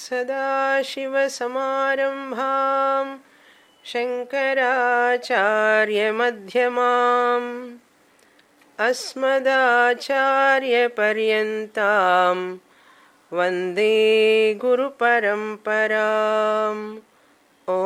सदाशिवसमारम्भां शङ्कराचार्यमध्यमाम् अस्मदाचार्यपर्यन्तां वन्दे गुरुपरम्पराम् ॐ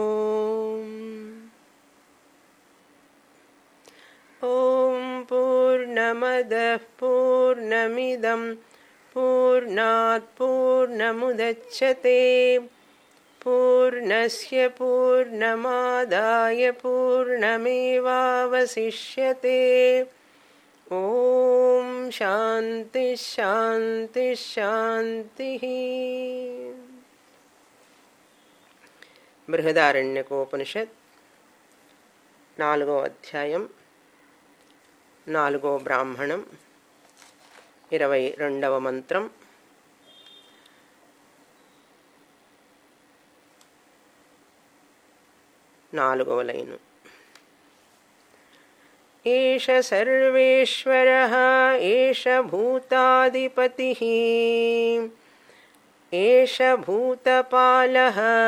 ॐ पूर्णमदः पूर्णमिदं पूर्णात् पूर्णमुदच्छते पूर्णस्य पूर्णमादाय पूर्णमेवावशिष्यते ॐ शान्तिः शान्तिः शान्तिः బృహదారణ్యకోపనిషత్ నాలుగో అధ్యాయం నాలుగో బ్రాహ్మణం ఇరవై రెండవ మంత్రం నాలుగవ లైను ఏష సర్వేశ్వర ఏష భూతాధిపతి ఏష భూతపాల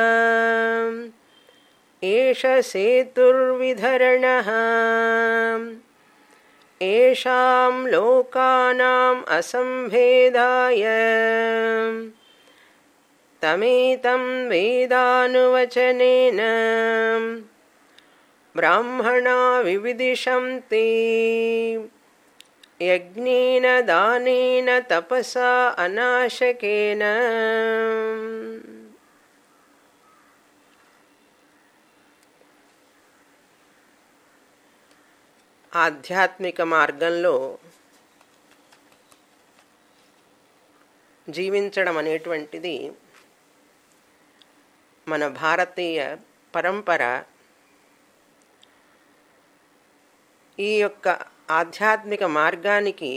ఏష సేతుర్విధరణ ఏషాం లోకానాం అసంభేదాయ తమేతం వేదానువచనేన బ్రాహ్మణా వివిదిశంతి యజ్ఞేన దానేన తపసా అనాశకేన ఆధ్యాత్మిక మార్గంలో జీవించడం అనేటువంటిది మన భారతీయ పరంపర ఈ యొక్క ఆధ్యాత్మిక మార్గానికి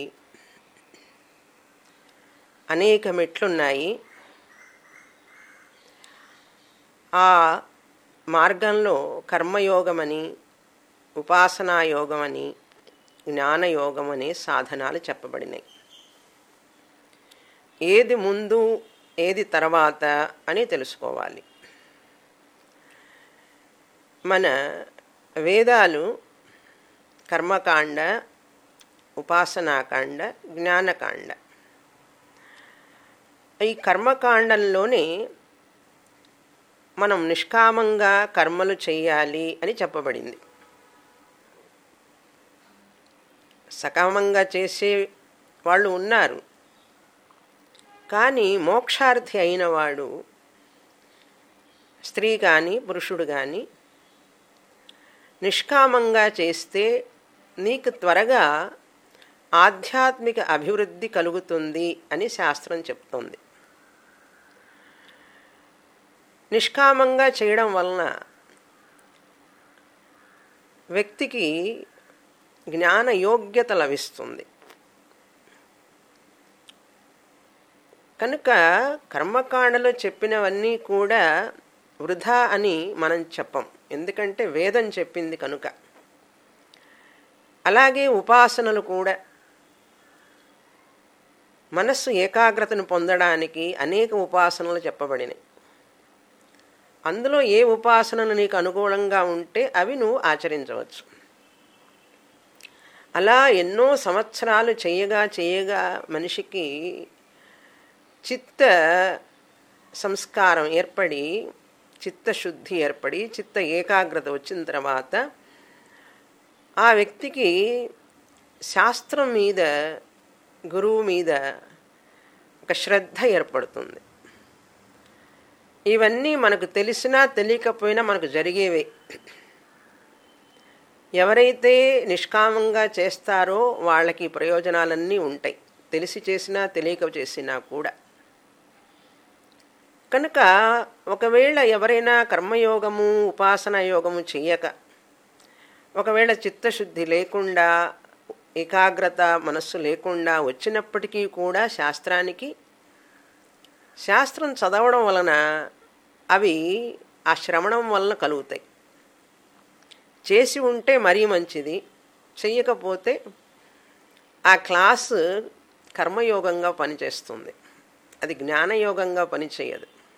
అనేక మెట్లున్నాయి ఆ మార్గంలో కర్మయోగమని ఉపాసనాయోగమని జ్ఞానయోగం అనే సాధనాలు చెప్పబడినాయి ఏది ముందు ఏది తర్వాత అని తెలుసుకోవాలి మన వేదాలు కర్మకాండ ఉపాసనాకాండ జ్ఞానకాండ ఈ కర్మకాండంలోనే మనం నిష్కామంగా కర్మలు చేయాలి అని చెప్పబడింది సకామంగా చేసే వాళ్ళు ఉన్నారు కానీ మోక్షార్థి అయినవాడు స్త్రీ కానీ పురుషుడు కానీ నిష్కామంగా చేస్తే నీకు త్వరగా ఆధ్యాత్మిక అభివృద్ధి కలుగుతుంది అని శాస్త్రం చెప్తోంది నిష్కామంగా చేయడం వలన వ్యక్తికి జ్ఞాన యోగ్యత లభిస్తుంది కనుక కర్మకాండలో చెప్పినవన్నీ కూడా వృధా అని మనం చెప్పం ఎందుకంటే వేదం చెప్పింది కనుక అలాగే ఉపాసనలు కూడా మనస్సు ఏకాగ్రతను పొందడానికి అనేక ఉపాసనలు చెప్పబడినాయి అందులో ఏ ఉపాసనలు నీకు అనుకూలంగా ఉంటే అవి నువ్వు ఆచరించవచ్చు అలా ఎన్నో సంవత్సరాలు చేయగా చేయగా మనిషికి చిత్త సంస్కారం ఏర్పడి చిత్తశుద్ధి ఏర్పడి చిత్త ఏకాగ్రత వచ్చిన తర్వాత ఆ వ్యక్తికి శాస్త్రం మీద గురువు మీద ఒక శ్రద్ధ ఏర్పడుతుంది ఇవన్నీ మనకు తెలిసినా తెలియకపోయినా మనకు జరిగేవే ఎవరైతే నిష్కామంగా చేస్తారో వాళ్ళకి ప్రయోజనాలన్నీ ఉంటాయి తెలిసి చేసినా తెలియక చేసినా కూడా కనుక ఒకవేళ ఎవరైనా కర్మయోగము ఉపాసన యోగము చెయ్యక ఒకవేళ చిత్తశుద్ధి లేకుండా ఏకాగ్రత మనస్సు లేకుండా వచ్చినప్పటికీ కూడా శాస్త్రానికి శాస్త్రం చదవడం వలన అవి ఆ శ్రవణం వలన కలుగుతాయి చేసి ఉంటే మరీ మంచిది చెయ్యకపోతే ఆ క్లాసు కర్మయోగంగా పనిచేస్తుంది అది జ్ఞానయోగంగా పనిచేయదు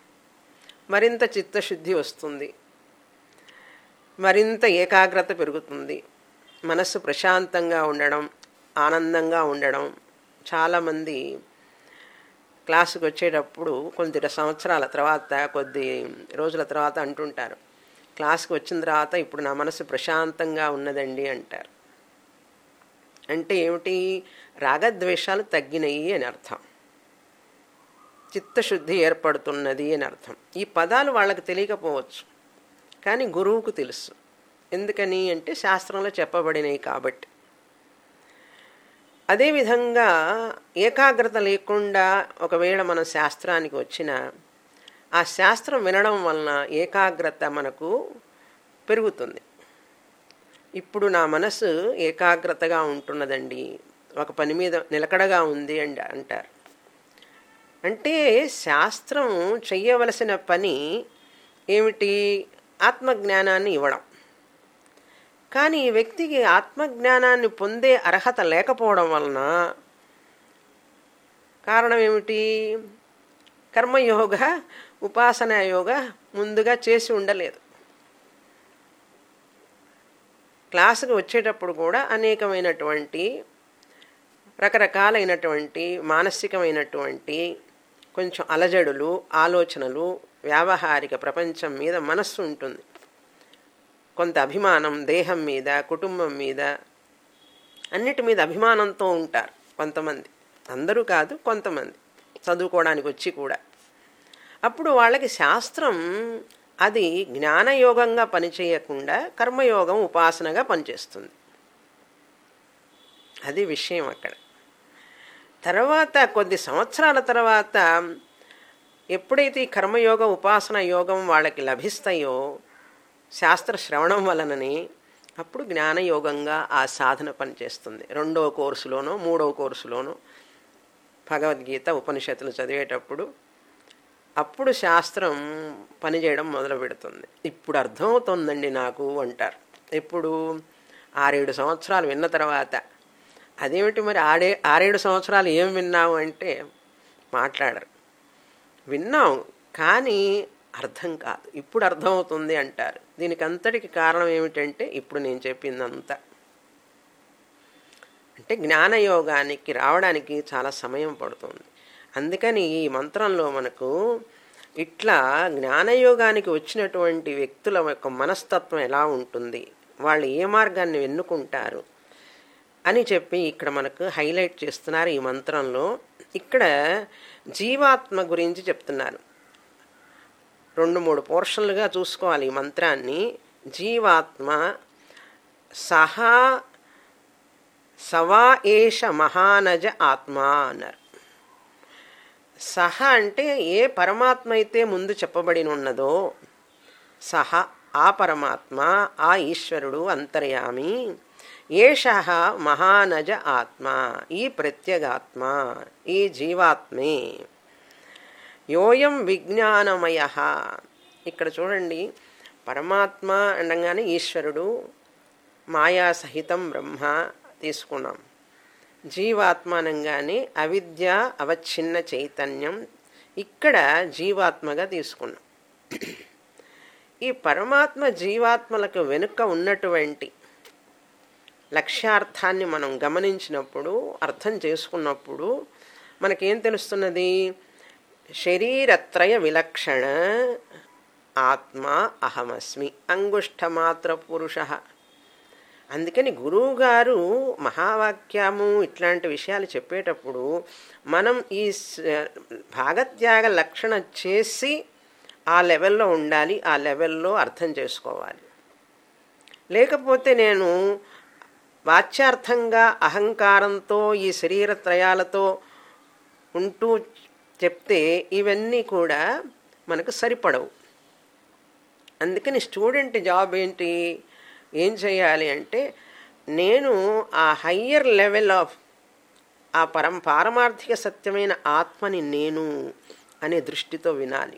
మరింత చిత్తశుద్ధి వస్తుంది మరింత ఏకాగ్రత పెరుగుతుంది మనస్సు ప్రశాంతంగా ఉండడం ఆనందంగా ఉండడం చాలామంది క్లాసుకు వచ్చేటప్పుడు కొద్ది సంవత్సరాల తర్వాత కొద్ది రోజుల తర్వాత అంటుంటారు క్లాస్కి వచ్చిన తర్వాత ఇప్పుడు నా మనసు ప్రశాంతంగా ఉన్నదండి అంటారు అంటే ఏమిటి రాగద్వేషాలు తగ్గినాయి అని అర్థం చిత్తశుద్ధి ఏర్పడుతున్నది అని అర్థం ఈ పదాలు వాళ్ళకి తెలియకపోవచ్చు కానీ గురువుకు తెలుసు ఎందుకని అంటే శాస్త్రంలో చెప్పబడినవి కాబట్టి అదేవిధంగా ఏకాగ్రత లేకుండా ఒకవేళ మనం శాస్త్రానికి వచ్చిన ఆ శాస్త్రం వినడం వలన ఏకాగ్రత మనకు పెరుగుతుంది ఇప్పుడు నా మనసు ఏకాగ్రతగా ఉంటున్నదండి ఒక పని మీద నిలకడగా ఉంది అండి అంటారు అంటే శాస్త్రం చెయ్యవలసిన పని ఏమిటి ఆత్మజ్ఞానాన్ని ఇవ్వడం కానీ ఈ వ్యక్తికి ఆత్మజ్ఞానాన్ని పొందే అర్హత లేకపోవడం వలన కారణం ఏమిటి కర్మయోగ ఉపాసన యోగ ముందుగా చేసి ఉండలేదు క్లాసుకు వచ్చేటప్పుడు కూడా అనేకమైనటువంటి రకరకాలైనటువంటి మానసికమైనటువంటి కొంచెం అలజడులు ఆలోచనలు వ్యావహారిక ప్రపంచం మీద మనస్సు ఉంటుంది కొంత అభిమానం దేహం మీద కుటుంబం మీద అన్నిటి మీద అభిమానంతో ఉంటారు కొంతమంది అందరూ కాదు కొంతమంది చదువుకోవడానికి వచ్చి కూడా అప్పుడు వాళ్ళకి శాస్త్రం అది జ్ఞానయోగంగా పనిచేయకుండా కర్మయోగం ఉపాసనగా పనిచేస్తుంది అది విషయం అక్కడ తర్వాత కొద్ది సంవత్సరాల తర్వాత ఎప్పుడైతే ఈ కర్మయోగ ఉపాసన యోగం వాళ్ళకి లభిస్తాయో శాస్త్ర శ్రవణం వలనని అప్పుడు జ్ఞానయోగంగా ఆ సాధన పనిచేస్తుంది రెండవ కోర్సులోనో మూడవ కోర్సులోనో భగవద్గీత ఉపనిషత్తులు చదివేటప్పుడు అప్పుడు శాస్త్రం పనిచేయడం మొదలు పెడుతుంది ఇప్పుడు అర్థమవుతోందండి నాకు అంటారు ఇప్పుడు ఆరేడు సంవత్సరాలు విన్న తర్వాత అదేమిటి మరి ఆడే ఆరేడు సంవత్సరాలు ఏం విన్నావు అంటే మాట్లాడరు విన్నాం కానీ అర్థం కాదు ఇప్పుడు అర్థమవుతుంది అంటారు దీనికి అంతటికి కారణం ఏమిటంటే ఇప్పుడు నేను చెప్పిందంతా అంటే జ్ఞానయోగానికి రావడానికి చాలా సమయం పడుతుంది అందుకని ఈ మంత్రంలో మనకు ఇట్లా జ్ఞానయోగానికి వచ్చినటువంటి వ్యక్తుల యొక్క మనస్తత్వం ఎలా ఉంటుంది వాళ్ళు ఏ మార్గాన్ని ఎన్నుకుంటారు అని చెప్పి ఇక్కడ మనకు హైలైట్ చేస్తున్నారు ఈ మంత్రంలో ఇక్కడ జీవాత్మ గురించి చెప్తున్నారు రెండు మూడు పోర్షన్లుగా చూసుకోవాలి ఈ మంత్రాన్ని జీవాత్మ సహా సవా ఏష మహానజ ఆత్మ అన్నారు సహ అంటే ఏ పరమాత్మ అయితే ముందు చెప్పబడి ఉన్నదో సహ ఆ పరమాత్మ ఆ ఈశ్వరుడు అంతర్యామి ఏష మహానజ ఆత్మ ఈ ప్రత్యేగాత్మ ఈ జీవాత్మే యోయం విజ్ఞానమయ ఇక్కడ చూడండి పరమాత్మ అనగానే ఈశ్వరుడు మాయా సహితం బ్రహ్మ తీసుకున్నాం జీవాత్మ అనగానే అవిద్య అవచ్ఛిన్న చైతన్యం ఇక్కడ జీవాత్మగా తీసుకున్నాం ఈ పరమాత్మ జీవాత్మలకు వెనుక ఉన్నటువంటి లక్ష్యార్థాన్ని మనం గమనించినప్పుడు అర్థం చేసుకున్నప్పుడు మనకేం తెలుస్తున్నది శరీరత్రయ విలక్షణ ఆత్మ అహమస్మి అంగుష్ఠమాత్ర పురుష అందుకని గురువుగారు మహావాక్యము ఇట్లాంటి విషయాలు చెప్పేటప్పుడు మనం ఈ భాగత్యాగ లక్షణ చేసి ఆ లెవెల్లో ఉండాలి ఆ లెవెల్లో అర్థం చేసుకోవాలి లేకపోతే నేను వాచ్యార్థంగా అహంకారంతో ఈ శరీరత్రయాలతో ఉంటూ చెప్తే ఇవన్నీ కూడా మనకు సరిపడవు అందుకని స్టూడెంట్ జాబ్ ఏంటి ఏం చేయాలి అంటే నేను ఆ హయ్యర్ లెవెల్ ఆఫ్ ఆ పరం పారమార్థిక సత్యమైన ఆత్మని నేను అనే దృష్టితో వినాలి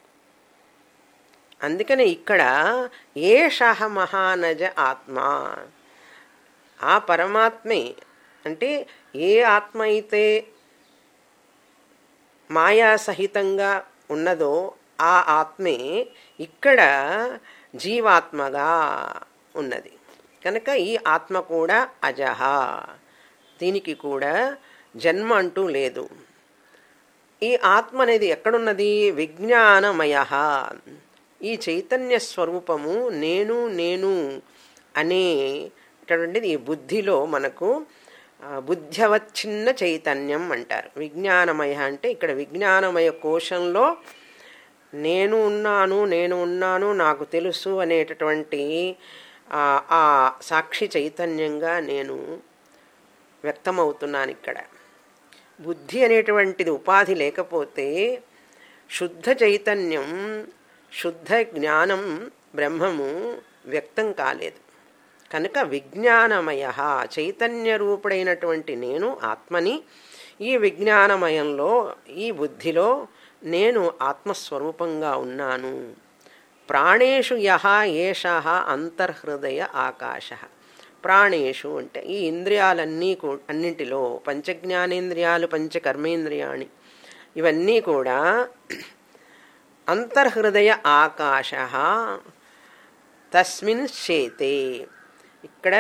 అందుకని ఇక్కడ ఏ షహ మహానజ ఆత్మ ఆ పరమాత్మే అంటే ఏ ఆత్మ అయితే మాయా సహితంగా ఉన్నదో ఆ ఆత్మే ఇక్కడ జీవాత్మగా ఉన్నది కనుక ఈ ఆత్మ కూడా అజహ దీనికి కూడా జన్మ అంటూ లేదు ఈ ఆత్మ అనేది ఎక్కడున్నది విజ్ఞానమయ ఈ చైతన్య స్వరూపము నేను నేను అనేటటువంటిది ఈ బుద్ధిలో మనకు ఆ, బుద్ధ్యవచ్ఛిన్న చైతన్యం అంటారు విజ్ఞానమయ అంటే ఇక్కడ విజ్ఞానమయ కోశంలో నేను ఉన్నాను నేను ఉన్నాను నాకు తెలుసు అనేటటువంటి ఆ, ఆ సాక్షి చైతన్యంగా నేను వ్యక్తమవుతున్నాను ఇక్కడ బుద్ధి అనేటువంటిది ఉపాధి లేకపోతే శుద్ధ చైతన్యం శుద్ధ జ్ఞానం బ్రహ్మము వ్యక్తం కాలేదు కనుక విజ్ఞానమయ చైతన్య రూపుడైనటువంటి నేను ఆత్మని ఈ విజ్ఞానమయంలో ఈ బుద్ధిలో నేను ఆత్మస్వరూపంగా ఉన్నాను ప్రాణేషు యహ ఏష అంతర్హృదయ ఆకాశ ప్రాణేషు అంటే ఈ ఇంద్రియాలన్నీ కూ అన్నింటిలో పంచజ్ఞానేంద్రియాలు పంచకర్మేంద్రియాణి ఇవన్నీ కూడా అంతర్హృదయ ఆకాశ తస్మిన్ చేతే ఇక్కడ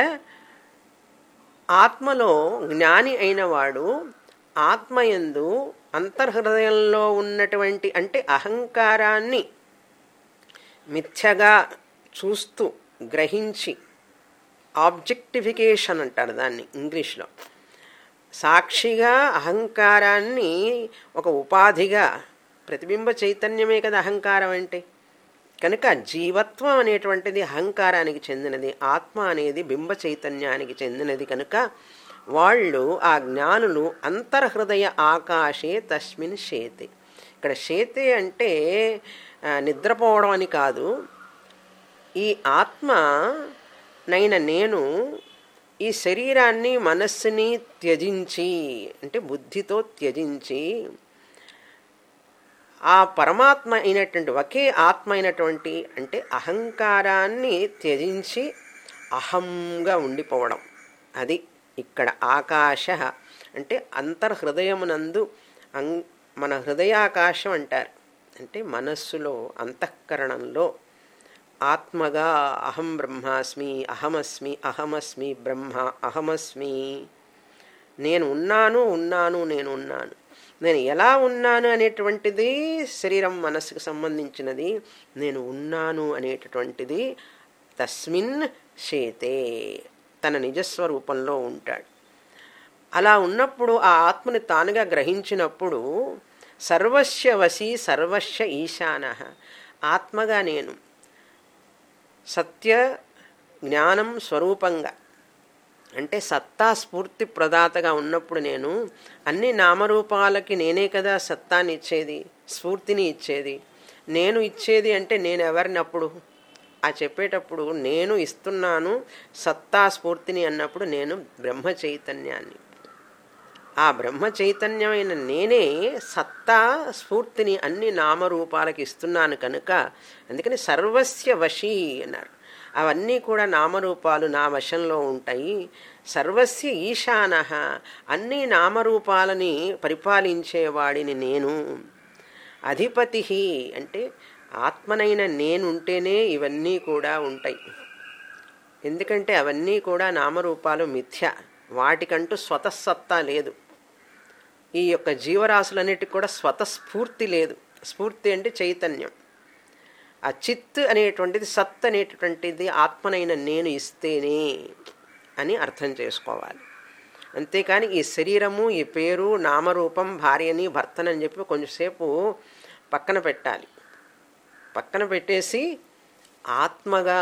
ఆత్మలో జ్ఞాని అయినవాడు ఆత్మయందు అంతర్హృదయంలో ఉన్నటువంటి అంటే అహంకారాన్ని మిథ్యగా చూస్తూ గ్రహించి ఆబ్జెక్టిఫికేషన్ అంటారు దాన్ని ఇంగ్లీష్లో సాక్షిగా అహంకారాన్ని ఒక ఉపాధిగా ప్రతిబింబ చైతన్యమే కదా అహంకారం అంటే కనుక జీవత్వం అనేటువంటిది అహంకారానికి చెందినది ఆత్మ అనేది బింబ చైతన్యానికి చెందినది కనుక వాళ్ళు ఆ జ్ఞానులు అంతర్హృదయ ఆకాశే తస్మిన్ శేతే ఇక్కడ శేతే అంటే ఆ, నిద్రపోవడం అని కాదు ఈ ఆత్మ నైన నేను ఈ శరీరాన్ని మనస్సుని త్యజించి అంటే బుద్ధితో త్యజించి ఆ పరమాత్మ అయినటువంటి ఒకే ఆత్మ అయినటువంటి అంటే అహంకారాన్ని త్యజించి అహంగా ఉండిపోవడం అది ఇక్కడ ఆకాశ అంటే అంతర్హృదయమునందు అం మన హృదయాకాశం అంటారు అంటే మనస్సులో అంతఃకరణంలో ఆత్మగా అహం బ్రహ్మాస్మి అహమస్మి అహమస్మి బ్రహ్మ అహమస్మి నేను ఉన్నాను ఉన్నాను నేను ఉన్నాను నేను ఎలా ఉన్నాను అనేటువంటిది శరీరం మనస్సుకు సంబంధించినది నేను ఉన్నాను అనేటటువంటిది తస్మిన్ శేతే తన నిజస్వరూపంలో ఉంటాడు అలా ఉన్నప్పుడు ఆ ఆత్మని తానుగా గ్రహించినప్పుడు సర్వస్య వశి సర్వస్య ఈశాన ఆత్మగా నేను సత్య జ్ఞానం స్వరూపంగా అంటే సత్తా స్ఫూర్తి ప్రదాతగా ఉన్నప్పుడు నేను అన్ని నామరూపాలకి నేనే కదా సత్తాని ఇచ్చేది స్ఫూర్తిని ఇచ్చేది నేను ఇచ్చేది అంటే నేను ఎవరిని అప్పుడు ఆ చెప్పేటప్పుడు నేను ఇస్తున్నాను సత్తా స్ఫూర్తిని అన్నప్పుడు నేను బ్రహ్మ చైతన్యాన్ని ఆ బ్రహ్మ చైతన్యమైన నేనే సత్తా స్ఫూర్తిని అన్ని నామరూపాలకు ఇస్తున్నాను కనుక అందుకని సర్వస్య వశీ అన్నారు అవన్నీ కూడా నామరూపాలు నా వశంలో ఉంటాయి సర్వస్య ఈశాన అన్ని నామరూపాలని పరిపాలించేవాడిని నేను అధిపతి అంటే ఆత్మనైన నేనుంటేనే ఇవన్నీ కూడా ఉంటాయి ఎందుకంటే అవన్నీ కూడా నామరూపాలు మిథ్య వాటికంటూ స్వతస్సత్తా లేదు ఈ యొక్క జీవరాశులన్నిటికి కూడా స్వతస్ఫూర్తి లేదు స్ఫూర్తి అంటే చైతన్యం ఆ చిత్ అనేటువంటిది సత్ అనేటటువంటిది ఆత్మనైన నేను ఇస్తేనే అని అర్థం చేసుకోవాలి అంతేకాని ఈ శరీరము ఈ పేరు నామరూపం భార్యని భర్తనని చెప్పి కొంచెంసేపు పక్కన పెట్టాలి పక్కన పెట్టేసి ఆత్మగా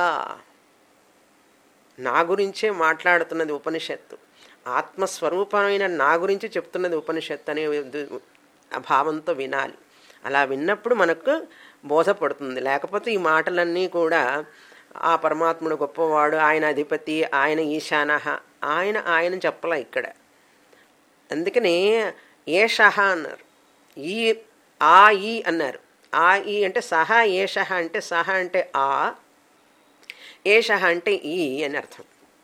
నా గురించే మాట్లాడుతున్నది ఉపనిషత్తు ఆత్మస్వరూపమైన నా గురించి చెప్తున్నది ఉపనిషత్తు అనే ఆ భావంతో వినాలి అలా విన్నప్పుడు మనకు బోధపడుతుంది లేకపోతే ఈ మాటలన్నీ కూడా ఆ పరమాత్ముడు గొప్పవాడు ఆయన అధిపతి ఆయన ఈశాన ఆయన ఆయన చెప్పలే ఇక్కడ అందుకని ఏషహ అన్నారు ఈ ఆ ఈ అన్నారు ఆ ఈ అంటే సహా ఏషహ అంటే సహ అంటే ఆ ఏష అంటే ఈ అని అర్థం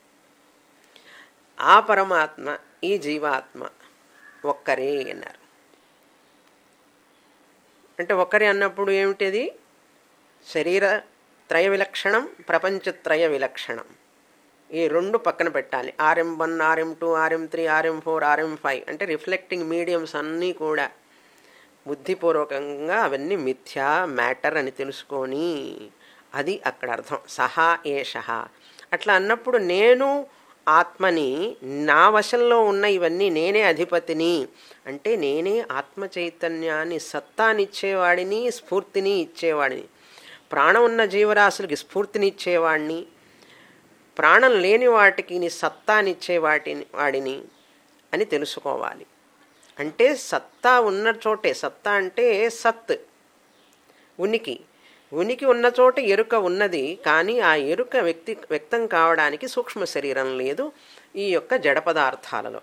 ఆ పరమాత్మ ఈ జీవాత్మ ఒక్కరే అన్నారు అంటే ఒకరి అన్నప్పుడు ఏమిటిది శరీర త్రయ విలక్షణం ప్రపంచత్రయ విలక్షణం ఈ రెండు పక్కన పెట్టాలి RM one RM two RM three RM four RM five అంటే రిఫ్లెక్టింగ్ మీడియంస్ అన్నీ కూడా బుద్ధిపూర్వకంగా అవన్నీ మిథ్యా మ్యాటర్ అని తెలుసుకొని అది అక్కడ అర్థం సహా ఏష అట్లా అన్నప్పుడు నేను ఆత్మని నా వశంలో ఉన్న ఇవన్నీ నేనే అధిపతిని అంటే నేనే ఆత్మ చైతన్యాన్ని సత్తానిచ్చేవాడిని స్ఫూర్తిని ఇచ్చేవాడిని ప్రాణం ఉన్న జీవరాశులకి స్ఫూర్తిని ఇచ్చేవాడిని ప్రాణం లేని వాటికి సత్తానిచ్చే వాటిని వాడిని అని తెలుసుకోవాలి అంటే సత్తా ఉన్న చోటే సత్తా అంటే సత్ ఉనికి ఉనికి ఉన్న చోట ఎరుక ఉన్నది కానీ ఆ ఎరుక వ్యక్తి వ్యక్తం కావడానికి సూక్ష్మ శరీరం లేదు ఈ యొక్క జడ పదార్థాలలో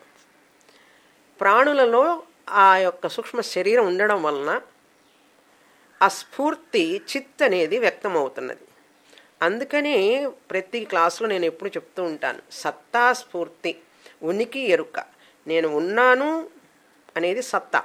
ప్రాణులలో ఆ యొక్క సూక్ష్మ శరీరం ఉండడం వలన ఆ స్ఫూర్తి చిత్ అనేది వ్యక్తమవుతున్నది అందుకని ప్రతి క్లాసులో నేను ఎప్పుడు చెప్తూ ఉంటాను సత్తా స్ఫూర్తి ఉనికి ఎరుక నేను ఉన్నాను అనేది సత్తా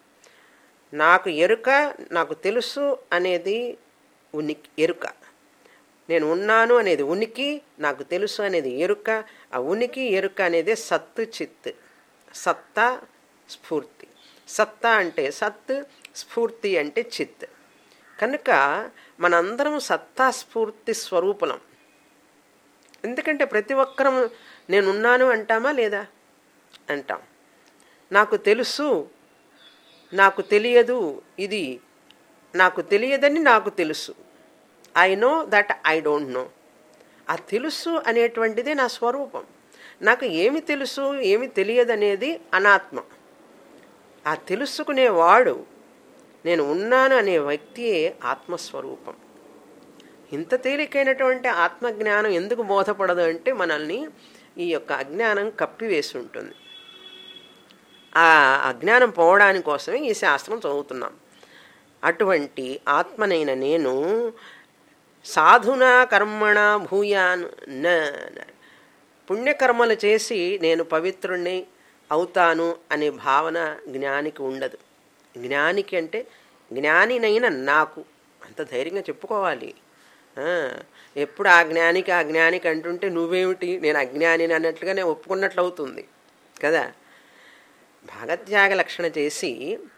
నాకు ఎరుక నాకు తెలుసు అనేది ఉనికి ఎరుక నేను ఉన్నాను అనేది ఉనికి నాకు తెలుసు అనేది ఎరుక ఆ ఉనికి ఎరుక అనేది సత్తు చిత్ సత్తా స్ఫూర్తి సత్తా అంటే సత్ స్ఫూర్తి అంటే చిత్ కనుక మనందరం సత్తా స్ఫూర్తి స్వరూపులం ఎందుకంటే ప్రతి ఒక్కరం నేనున్నాను అంటామా లేదా అంటాం నాకు తెలుసు నాకు తెలియదు ఇది నాకు తెలియదని నాకు తెలుసు I know that I don't know ఆ తెలుసు అనేటువంటిదే నా స్వరూపం నాకు ఏమి తెలుసు ఏమి తెలియదనేది అనాత్మ ఆ తెలుసుకునేవాడు నేను ఉన్నాను అనే వ్యక్తియే ఆత్మస్వరూపం ఇంత తేలికైనటువంటి ఆత్మజ్ఞానం ఎందుకు బోధపడదు అంటే మనల్ని ఈ యొక్క అజ్ఞానం కప్పివేసి ఉంటుంది ఆ అజ్ఞానం పోవడానికి కోసమే ఈ శాస్త్రం చదువుతున్నాం అటువంటి ఆత్మనైన నేను సాధునా కర్మణ భూయాన్ న పుణ్యకర్మలు చేసి నేను పవిత్రుణ్ణి అవుతాను అనే భావన జ్ఞానికి ఉండదు జ్ఞానికి అంటే జ్ఞానినైన నాకు అంత ధైర్యంగా చెప్పుకోవాలి ఎప్పుడు ఆ జ్ఞానికి ఆ జ్ఞానికి అంటుంటే నువ్వేమిటి నేను అజ్ఞానిని అన్నట్లుగానే ఒప్పుకున్నట్లు అవుతుంది కదా భాగత్యాగ లక్షణ చేసి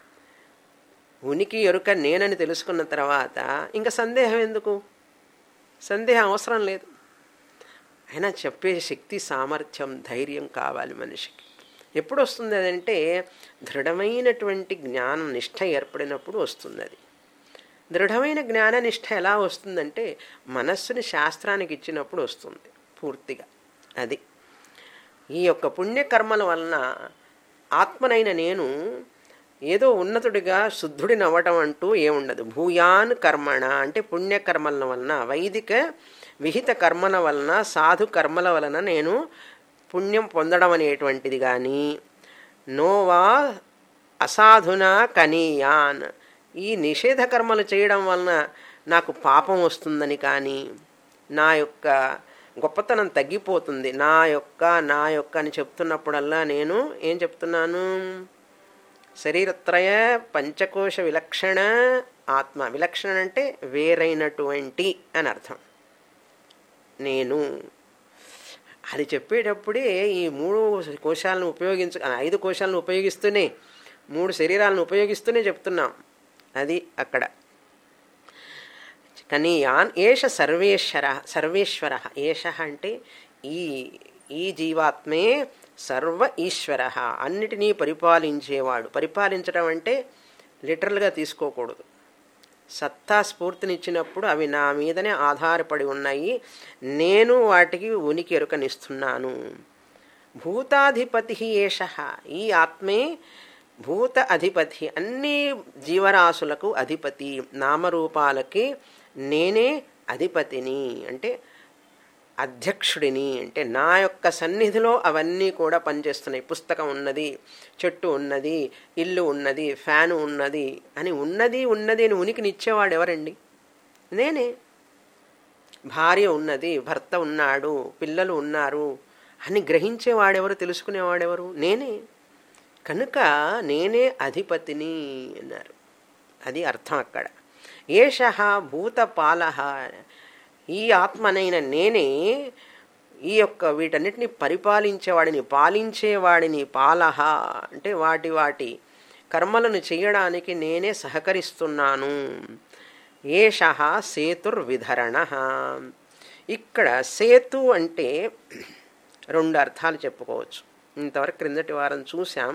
ఉనికి ఎరుక నేనని తెలుసుకున్న తర్వాత ఇంకా సందేహం ఎందుకు సందేహం అవసరం లేదు అయినా చెప్పే శక్తి సామర్థ్యం ధైర్యం కావాలి మనిషికి ఎప్పుడు వస్తుంది అదంటే దృఢమైనటువంటి జ్ఞానం నిష్ఠ ఏర్పడినప్పుడు వస్తుంది అది దృఢమైన జ్ఞాన నిష్ఠ ఎలా వస్తుందంటే మనస్సుని శాస్త్రానికి ఇచ్చినప్పుడు వస్తుంది పూర్తిగా అది ఈ యొక్క పుణ్యకర్మల వలన ఆత్మనైన నేను ఏదో ఉన్నతుడిగా శుద్ధుడిని అవ్వటం అంటూ ఏముండదు భూయాన్ కర్మణ అంటే పుణ్యకర్మల వలన వైదిక విహిత కర్మల వలన సాధు కర్మల వలన నేను పుణ్యం పొందడం అనేటువంటిది కానీ నోవా అసాధునా కనీయాన్ ఈ నిషేధ కర్మలు చేయడం వలన నాకు పాపం వస్తుందని కానీ నా యొక్క గొప్పతనం తగ్గిపోతుంది నా యొక్క నా యొక్క అని చెప్తున్నప్పుడల్లా నేను ఏం చెప్తున్నాను శరీరత్రయ పంచకోశ విలక్షణ ఆత్మ విలక్షణ అంటే వేరైనటువంటి అని అర్థం నేను అది చెప్పేటప్పుడే ఈ మూడు కోశాలను ఉపయోగించ ఐదు కోశాలను ఉపయోగిస్తూనే మూడు శరీరాలను ఉపయోగిస్తూనే చెప్తున్నాం అది అక్కడ కానీ యాన్ ఏష సర్వేశ్వర సర్వేశ్వర ఏష అంటే ఈ ఈ జీవాత్మే సర్వ ఈశ్వర అన్నిటినీ పరిపాలించేవాడు పరిపాలించడం అంటే లిటరల్గా తీసుకోకూడదు సత్తా స్ఫూర్తినిచ్చినప్పుడు అవి నా మీదనే ఆధారపడి ఉన్నాయి నేను వాటికి ఉనికి ఎరుకనిస్తున్నాను భూతాధిపతి ఏష ఈ ఆత్మే భూత అధిపతి అన్ని జీవరాశులకు అధిపతి నామరూపాలకి నేనే అధిపతిని అంటే అధ్యక్షుడిని అంటే నా యొక్క సన్నిధిలో అవన్నీ కూడా పనిచేస్తున్నాయి పుస్తకం ఉన్నది చెట్టు ఉన్నది ఇల్లు ఉన్నది ఫ్యాను ఉన్నది అని ఉన్నది ఉన్నది అని ఉనికినిచ్చేవాడు ఎవరండి నేనే భార్య ఉన్నది భర్త ఉన్నాడు పిల్లలు ఉన్నారు అని గ్రహించేవాడెవరు తెలుసుకునేవాడెవరు నేనే కనుక నేనే అధిపతిని అన్నారు అది అర్థం అక్కడ ఏష భూతపాల ఈ ఆత్మనైన నేనే ఈ యొక్క వీటన్నిటిని పరిపాలించేవాడిని పాలించేవాడిని పాలహ అంటే వాటి వాటి కర్మలను చేయడానికి నేనే సహకరిస్తున్నాను ఏష సేతుర్విధరణ ఇక్కడ సేతు అంటే రెండు అర్థాలు చెప్పుకోవచ్చు ఇంతవరకు క్రిందటి వారం చూసాం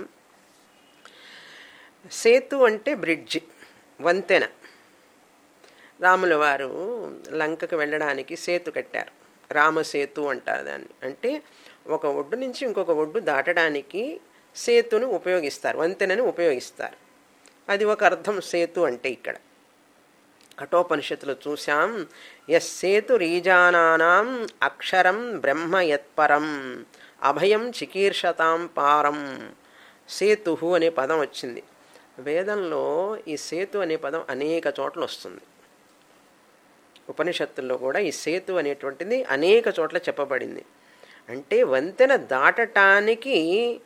సేతు అంటే బ్రిడ్జి వంతెన రాముల వారు లంకకు వెళ్ళడానికి సేతు కట్టారు రామసేతు అంటారు దాన్ని అంటే ఒక ఒడ్డు నుంచి ఇంకొక ఒడ్డు దాటడానికి సేతును ఉపయోగిస్తారు వంతెనని ఉపయోగిస్తారు అది ఒక అర్థం సేతు అంటే ఇక్కడ కఠోపనిషత్తులో చూశాం ఎస్ సేతు రీజానానాం అక్షరం బ్రహ్మ యత్పరం అభయం చికీర్షతాం పారం సేతు అనే పదం వచ్చింది వేదంలో ఈ సేతు అనే పదం అనేక చోట్ల వస్తుంది ఉపనిషత్తుల్లో కూడా ఈ సేతు అనేటువంటిది అనేక చోట్ల చెప్పబడింది అంటే వంతెన దాటటానికి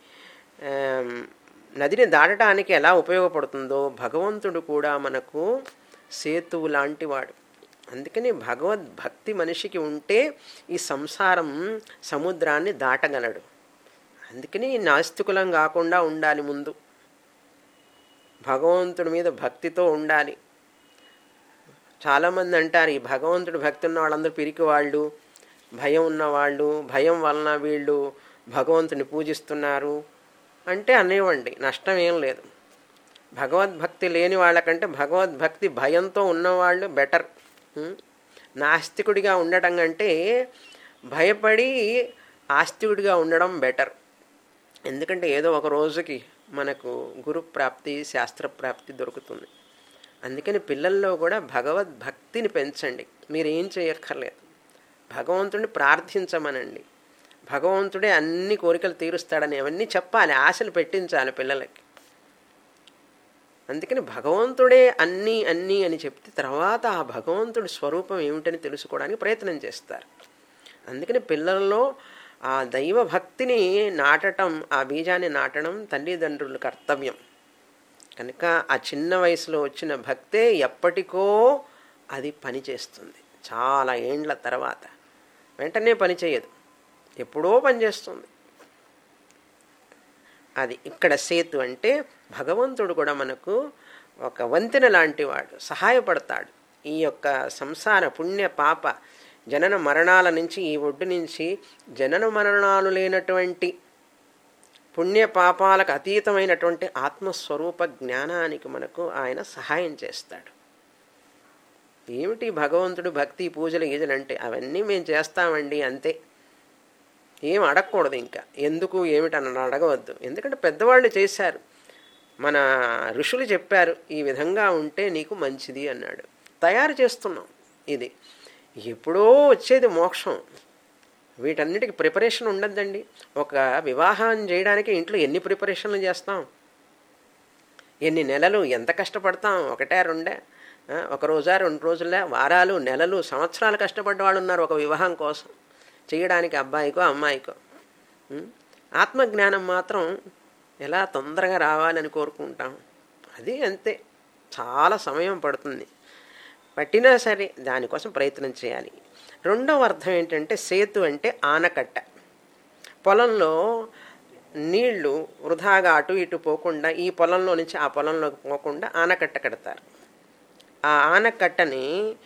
నదిని దాటడానికి ఎలా ఉపయోగపడుతుందో భగవంతుడు కూడా మనకు సేతువు లాంటివాడు అందుకని భగవద్భక్తి మనిషికి ఉంటే ఈ సంసారం సముద్రాన్ని దాటగలడు అందుకని నాస్తికులం కాకుండా ఉండాలి ముందు భగవంతుడి మీద భక్తితో ఉండాలి చాలామంది అంటారు ఈ భగవంతుడు భక్తి ఉన్న వాళ్ళందరూ పిరికి వాళ్ళు భయం ఉన్నవాళ్ళు భయం వలన వీళ్ళు భగవంతుని పూజిస్తున్నారు అంటే అనేవండి నష్టం ఏం లేదు భగవద్భక్తి లేని వాళ్ళకంటే భగవద్భక్తి భయంతో ఉన్నవాళ్ళు బెటర్ నాస్తికుడిగా ఉండటం కంటే భయపడి ఆస్తికుడిగా ఉండడం బెటర్ ఎందుకంటే ఏదో ఒక రోజుకి మనకు గురు ప్రాప్తి శాస్త్ర ప్రాప్తి దొరుకుతుంది అందుకని పిల్లల్లో కూడా భగవద్భక్తిని పెంచండి మీరు ఏం చేయక్కర్లేదు భగవంతుడిని ప్రార్థించమనండి భగవంతుడే అన్ని కోరికలు తీరుస్తాడని అవన్నీ చెప్పాలి ఆశలు పెట్టించాలి పిల్లలకి అందుకని భగవంతుడే అన్నీ అన్నీ అని చెప్తే తర్వాత ఆ భగవంతుడి స్వరూపం ఏమిటని తెలుసుకోవడానికి ప్రయత్నం చేస్తారు అందుకని పిల్లల్లో ఆ దైవ భక్తిని నాటడం ఆ బీజాన్ని నాటడం తల్లిదండ్రుల కర్తవ్యం కనుక ఆ చిన్న వయసులో వచ్చిన భక్తే ఎప్పటికో అది పనిచేస్తుంది చాలా ఏండ్ల తర్వాత వెంటనే పని చేయదు ఎప్పుడో పనిచేస్తుంది అది ఇక్కడ సేతు అంటే భగవంతుడు కూడా మనకు ఒక వంతెన లాంటివాడు సహాయపడతాడు ఈ యొక్క సంసార పుణ్య పాప జనన మరణాల నుంచి ఈ ఒడ్డు నుంచి జనన మరణాలు లేనటువంటి పుణ్య పాపాలకు అతీతమైనటువంటి ఆత్మస్వరూప జ్ఞానానికి మనకు ఆయన సహాయం చేస్తాడు ఏమిటి భగవంతుడు భక్తి పూజలు గీజలు అంటే అవన్నీ మేము చేస్తామండి అంతే ఏం అడగకూడదు ఇంకా ఎందుకు ఏమిటని అడగవద్దు ఎందుకంటే పెద్దవాళ్ళు చేశారు మన ఋషులు చెప్పారు ఈ విధంగా ఉంటే నీకు మంచిది అన్నాడు తయారు చేస్తున్నాం ఇది ఎప్పుడో వచ్చేది మోక్షం వీటన్నిటికి ప్రిపరేషన్ ఉండద్దండి ఒక వివాహం చేయడానికి ఇంట్లో ఎన్ని ప్రిపరేషన్లు చేస్తాం ఎన్ని నెలలు ఎంత కష్టపడతాం ఒకటే రెండే ఒక రోజా రెండు రోజులే వారాలు నెలలు సంవత్సరాలు కష్టపడ్డ వాళ్ళు ఉన్నారు ఒక వివాహం కోసం చేయడానికి అబ్బాయికో అమ్మాయికో ఆత్మజ్ఞానం మాత్రం ఎలా తొందరగా రావాలని కోరుకుంటాం అది అంతే చాలా సమయం పడుతుంది పట్టినా సరే దానికోసం ప్రయత్నం చేయాలి రెండవ అర్థం ఏంటంటే సేతు అంటే ఆనకట్ట పొలంలో నీళ్లు వృధాగా అటు ఇటు పోకుండా ఈ పొలంలో నుంచి ఆ పొలంలోకి పోకుండా ఆనకట్ట కడతారు ఆ ఆనకట్టని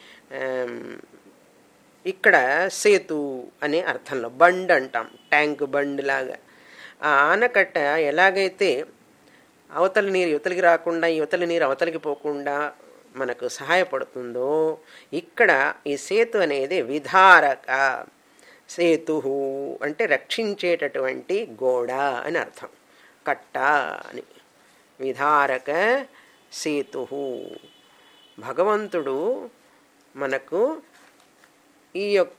ఇక్కడ సేతు అనే అర్థంలో బండ్ అంటాం ట్యాంక్ బండ్ లాగా ఆ ఆనకట్ట ఎలాగైతే అవతలి నీరు యువతలికి రాకుండా యువతలి నీరు అవతలికి పోకుండా మనకు సహాయపడుతుందో ఇక్కడ ఈ సేతు అనేది విధారక సేతు అంటే రక్షించేటటువంటి గోడ అని అర్థం కట్ట అని విధారక సేతు భగవంతుడు మనకు ఈ యొక్క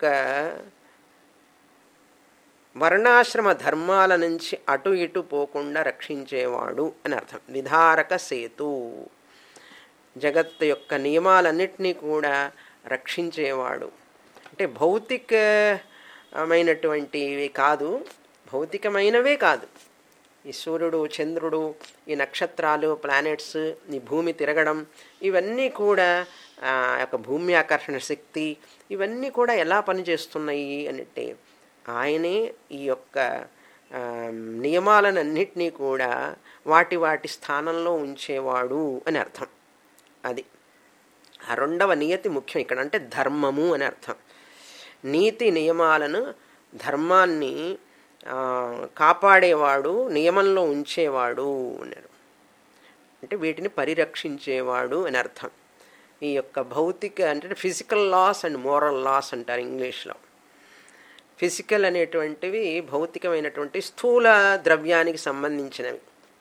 వర్ణాశ్రమ ధర్మాల నుంచి అటు ఇటు పోకుండా రక్షించేవాడు అని అర్థం విధారక సేతు జగత్తు యొక్క నియమాలన్నిటినీ కూడా రక్షించేవాడు అంటే భౌతికమైనటువంటివి కాదు భౌతికమైనవే కాదు ఈ సూర్యుడు చంద్రుడు ఈ నక్షత్రాలు ప్లానెట్స్ ఈ భూమి తిరగడం ఇవన్నీ కూడా ఆ యొక్క భూమి ఆకర్షణ శక్తి ఇవన్నీ కూడా ఎలా పనిచేస్తున్నాయి అంటే ఆయనే ఈ యొక్క ఆ, నియమాలనన్నిటినీ కూడా వాటి వాటి స్థానంలో ఉంచేవాడు అని అర్థం అది ఆ రెండవ నియతి ముఖ్యం ఇక్కడ అంటే ధర్మము అని అర్థం నీతి నియమాలను ధర్మాన్ని ఆ, కాపాడేవాడు నియమంలో ఉంచేవాడు అన్నారు అంటే వీటిని పరిరక్షించేవాడు అని అర్థం ఈ యొక్క భౌతిక అంటే physical loss and moral loss అంటారు ఇంగ్లీష్లో ఫిజికల్ అనేటువంటివి భౌతికమైనటువంటి స్థూల ద్రవ్యానికి సంబంధించినవి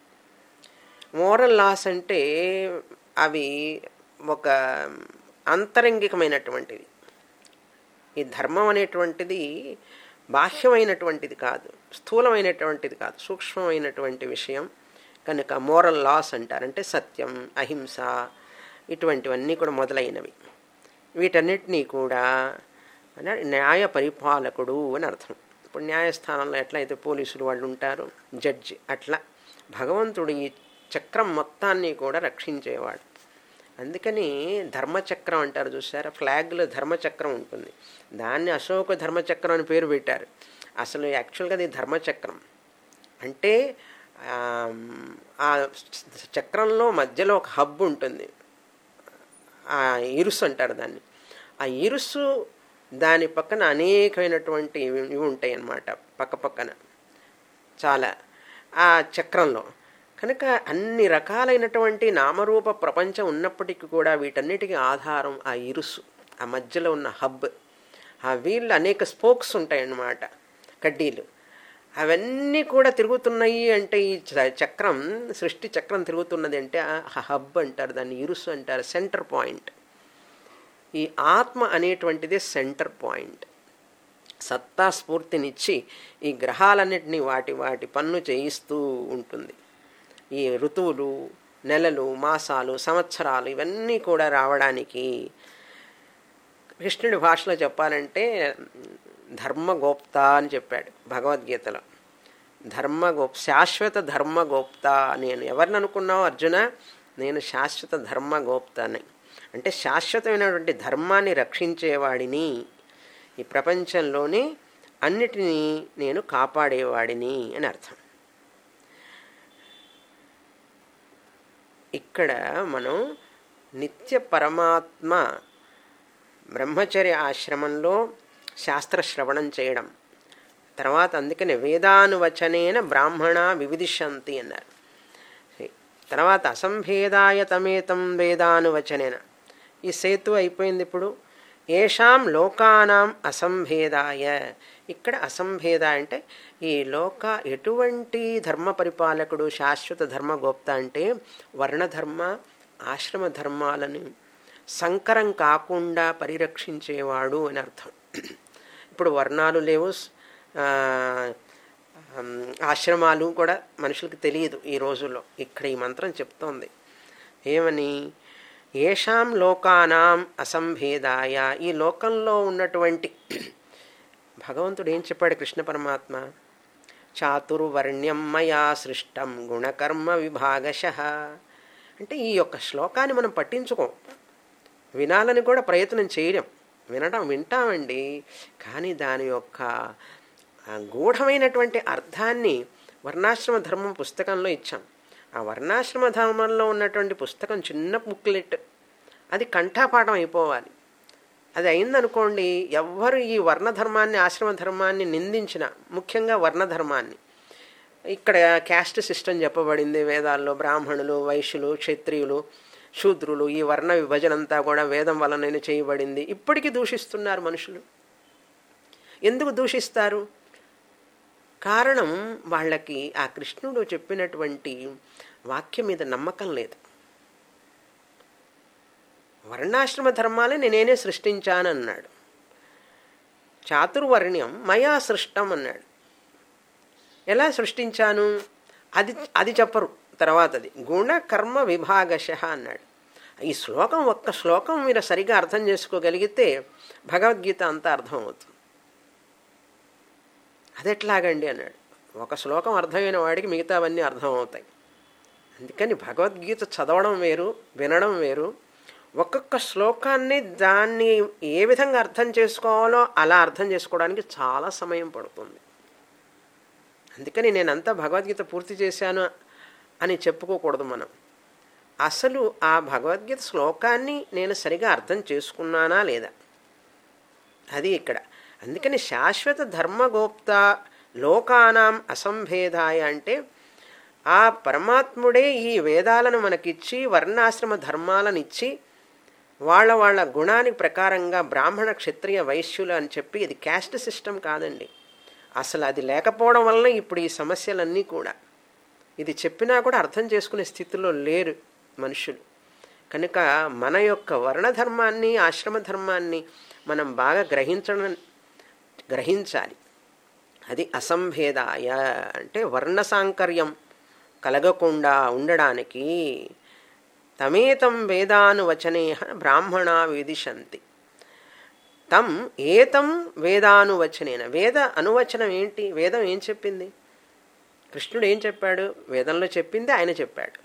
మోరల్ లాస్ అంటే అవి ఒక అంతరంగికమైనటువంటివి ఈ ధర్మం అనేటువంటిది బాహ్యమైనటువంటిది కాదు స్థూలమైనటువంటిది కాదు సూక్ష్మమైనటువంటి విషయం కనుక మోరల్ లాస్ అంటారంటే సత్యం అహింస ఇటువంటివన్నీ కూడా మొదలైనవి వీటన్నిటినీ కూడా అంటే న్యాయ పరిపాలకుడు అని అర్థం ఇప్పుడు న్యాయస్థానంలో ఎట్లయితే పోలీసులు వాళ్ళు ఉంటారు జడ్జి అట్లా భగవంతుడు ఈ చక్రం మొత్తాన్ని కూడా రక్షించేవాడు అందుకని ధర్మచక్రం అంటారు చూసారా ఫ్లాగ్లో ధర్మచక్రం ఉంటుంది దాన్ని అశోక ధర్మచక్రం అని పేరు పెట్టారు అసలు యాక్చువల్గా అది ధర్మచక్రం అంటే ఆ, ఆ చక్రంలో మధ్యలో ఒక హబ్ ఉంటుంది ఆ ఇరుసు అంటారు దాన్ని ఆ ఇరుసు దాని పక్కన అనేకమైనటువంటి ఇవి ఇవి ఉంటాయి అన్నమాట పక్క పక్కన చాలా ఆ చక్రంలో కనుక అన్ని రకాలైనటువంటి నామరూప ప్రపంచం ఉన్నప్పటికీ కూడా వీటన్నిటికీ ఆధారం ఆ ఇరుసు ఆ మధ్యలో ఉన్న హబ్ ఆ వీళ్ళు అనేక స్పోక్స్ ఉంటాయన్నమాట కడ్డీలు అవన్నీ కూడా తిరుగుతున్నాయి అంటే ఈ చ- చక్రం సృష్టి చక్రం తిరుగుతున్నది అంటే ఆ హబ్ అంటారు దాన్ని ఇరుసు అంటారు సెంటర్ పాయింట్ ఈ ఆత్మ అనేటువంటిది సెంటర్ పాయింట్ సత్తా స్ఫూర్తినిచ్చి ఈ గ్రహాలన్నిటినీ వాటి వాటి పన్ను చేయిస్తూ ఉంటుంది ఈ ఋతువులు నెలలు మాసాలు సంవత్సరాలు ఇవన్నీ కూడా రావడానికి కృష్ణుడి భాషలో చెప్పాలంటే ధర్మగోప్త అని చెప్పాడు భగవద్గీతలో ధర్మగోప్ శాశ్వత ధర్మగోప్త నేను ఎవరిని అనుకున్నావు అర్జున నేను శాశ్వత ధర్మగోప్తని అంటే శాశ్వతమైనటువంటి ధర్మాన్ని రక్షించేవాడిని ఈ ప్రపంచంలోని అన్నిటినీ నేను కాపాడేవాడిని అని అర్థం ఇక్కడ మనం నిత్య పరమాత్మ బ్రహ్మచర్య ఆశ్రమంలో శాస్త్ర శ్రవణం చేయడం తర్వాత అందుకనే వేదానువచనేన బ్రాహ్మణ వివిధిషంతి అన్నారు తర్వాత అసంభేదాయ తమేతం వేదానువచనేన ఈ సేతు అయిపోయింది ఇప్పుడు ఏషాం లోకానాం అసంభేదాయ ఇక్కడ అసంభేద అంటే ఈ లోక ఎటువంటి ధర్మ పరిపాలకుడు శాశ్వత ధర్మ గోప్త అంటే వర్ణధర్మ ఆశ్రమ ధర్మాలను సంకరం కాకుండా పరిరక్షించేవాడు అని అర్థం ఇప్పుడు వర్ణాలు లేవు ఆ, ఆమ్, ఆశ్రమాలు కూడా మనుషులకు తెలియదు ఈ రోజుల్లో ఇక్కడ ఈ మంత్రం చెప్తోంది ఏమని ఏషాం లోకానాం అసంభేదాయ ఈ లోకంలో ఉన్నటువంటి భగవంతుడు ఏం చెప్పాడు కృష్ణ పరమాత్మ చాతుర్వర్ణ్యం మయా సృష్టం గుణకర్మ విభాగశ అంటే ఈ యొక్క శ్లోకాన్ని మనం పట్టించుకోం వినాలని కూడా ప్రయత్నం చేయలేం వినడం వింటామండి కానీ దాని యొక్క ఆ గూఢమైనటువంటి అర్థాన్ని వర్ణాశ్రమ ధర్మం పుస్తకంలో ఇచ్చాం ఆ వర్ణాశ్రమ ధర్మంలో ఉన్నటువంటి పుస్తకం చిన్న బుక్లెట్ అది కంఠాపాఠం అయిపోవాలి అది అయిందనుకోండి ఎవ్వరు ఈ వర్ణధర్మాన్ని ఆశ్రమ ధర్మాన్ని నిందించిన ముఖ్యంగా వర్ణధర్మాన్ని ఇక్కడ క్యాస్ట్ సిస్టమ్ చెప్పబడింది వేదాల్లో బ్రాహ్మణులు వైశ్యులు క్షత్రియులు శూద్రులు ఈ వర్ణ విభజన అంతా కూడా వేదం వలన చేయబడింది ఇప్పటికీ దూషిస్తున్నారు మనుషులు ఎందుకు దూషిస్తారు కారణం వాళ్ళకి ఆ కృష్ణుడు చెప్పినటువంటి వాక్యం మీద నమ్మకం లేదు వర్ణాశ్రమ ధర్మాలే నేనే సృష్టించానన్నాడు చాతుర్వర్ణ్యం మయా సృష్టం అన్నాడు ఎలా సృష్టించాను అది అది చెప్పరు తర్వాతది గుణ కర్మ విభాగశ అన్నాడు ఈ శ్లోకం ఒక్క శ్లోకం మీరు సరిగా అర్థం చేసుకోగలిగితే భగవద్గీత అంతా అర్థమవుతుంది అది ఎట్లాగండి అన్నాడు ఒక శ్లోకం అర్థమైన వాడికి మిగతావన్నీ అర్థం అవుతాయి అందుకని భగవద్గీత చదవడం వేరు వినడం వేరు ఒక్కొక్క శ్లోకాన్ని దాన్ని ఏ విధంగా అర్థం చేసుకోవాలో అలా అర్థం చేసుకోవడానికి చాలా సమయం పడుతుంది అందుకని నేనంతా భగవద్గీత పూర్తి చేశాను అని చెప్పుకోకూడదు మనం అసలు ఆ భగవద్గీత శ్లోకాన్ని నేను సరిగా అర్థం చేసుకున్నానా లేదా అది ఇక్కడ అందుకని శాశ్వత ధర్మగోప్త లోకానాం అసంభేదాయ అంటే ఆ పరమాత్ముడే ఈ వేదాలను మనకిచ్చి వర్ణాశ్రమ ధర్మాలను ఇచ్చి వాళ్ళ వాళ్ళ గుణానికి ప్రకారంగా బ్రాహ్మణ క్షత్రియ వైశ్యులు అని చెప్పి ఇది క్యాస్ట్ సిస్టమ్ కాదండి అసలు అది లేకపోవడం వలన ఇప్పుడు ఈ సమస్యలన్నీ కూడా ఇది చెప్పినా కూడా అర్థం చేసుకునే స్థితిలో లేరు మనుషులు కనుక మన యొక్క వర్ణధర్మాన్ని ఆశ్రమ ధర్మాన్ని మనం బాగా గ్రహించడం గ్రహించాలి అది అసంభేదాయ అంటే వర్ణ సాంకర్యం కలగకుండా ఉండడానికి తమేతం వేదానువచనే బ్రాహ్మణ విదిశంతి తం ఏతం వేదానువచనేన వేద అనువచనం ఏంటి వేదం ఏం చెప్పింది కృష్ణుడు ఏం చెప్పాడు వేదంలో చెప్పింది ఆయన చెప్పాడు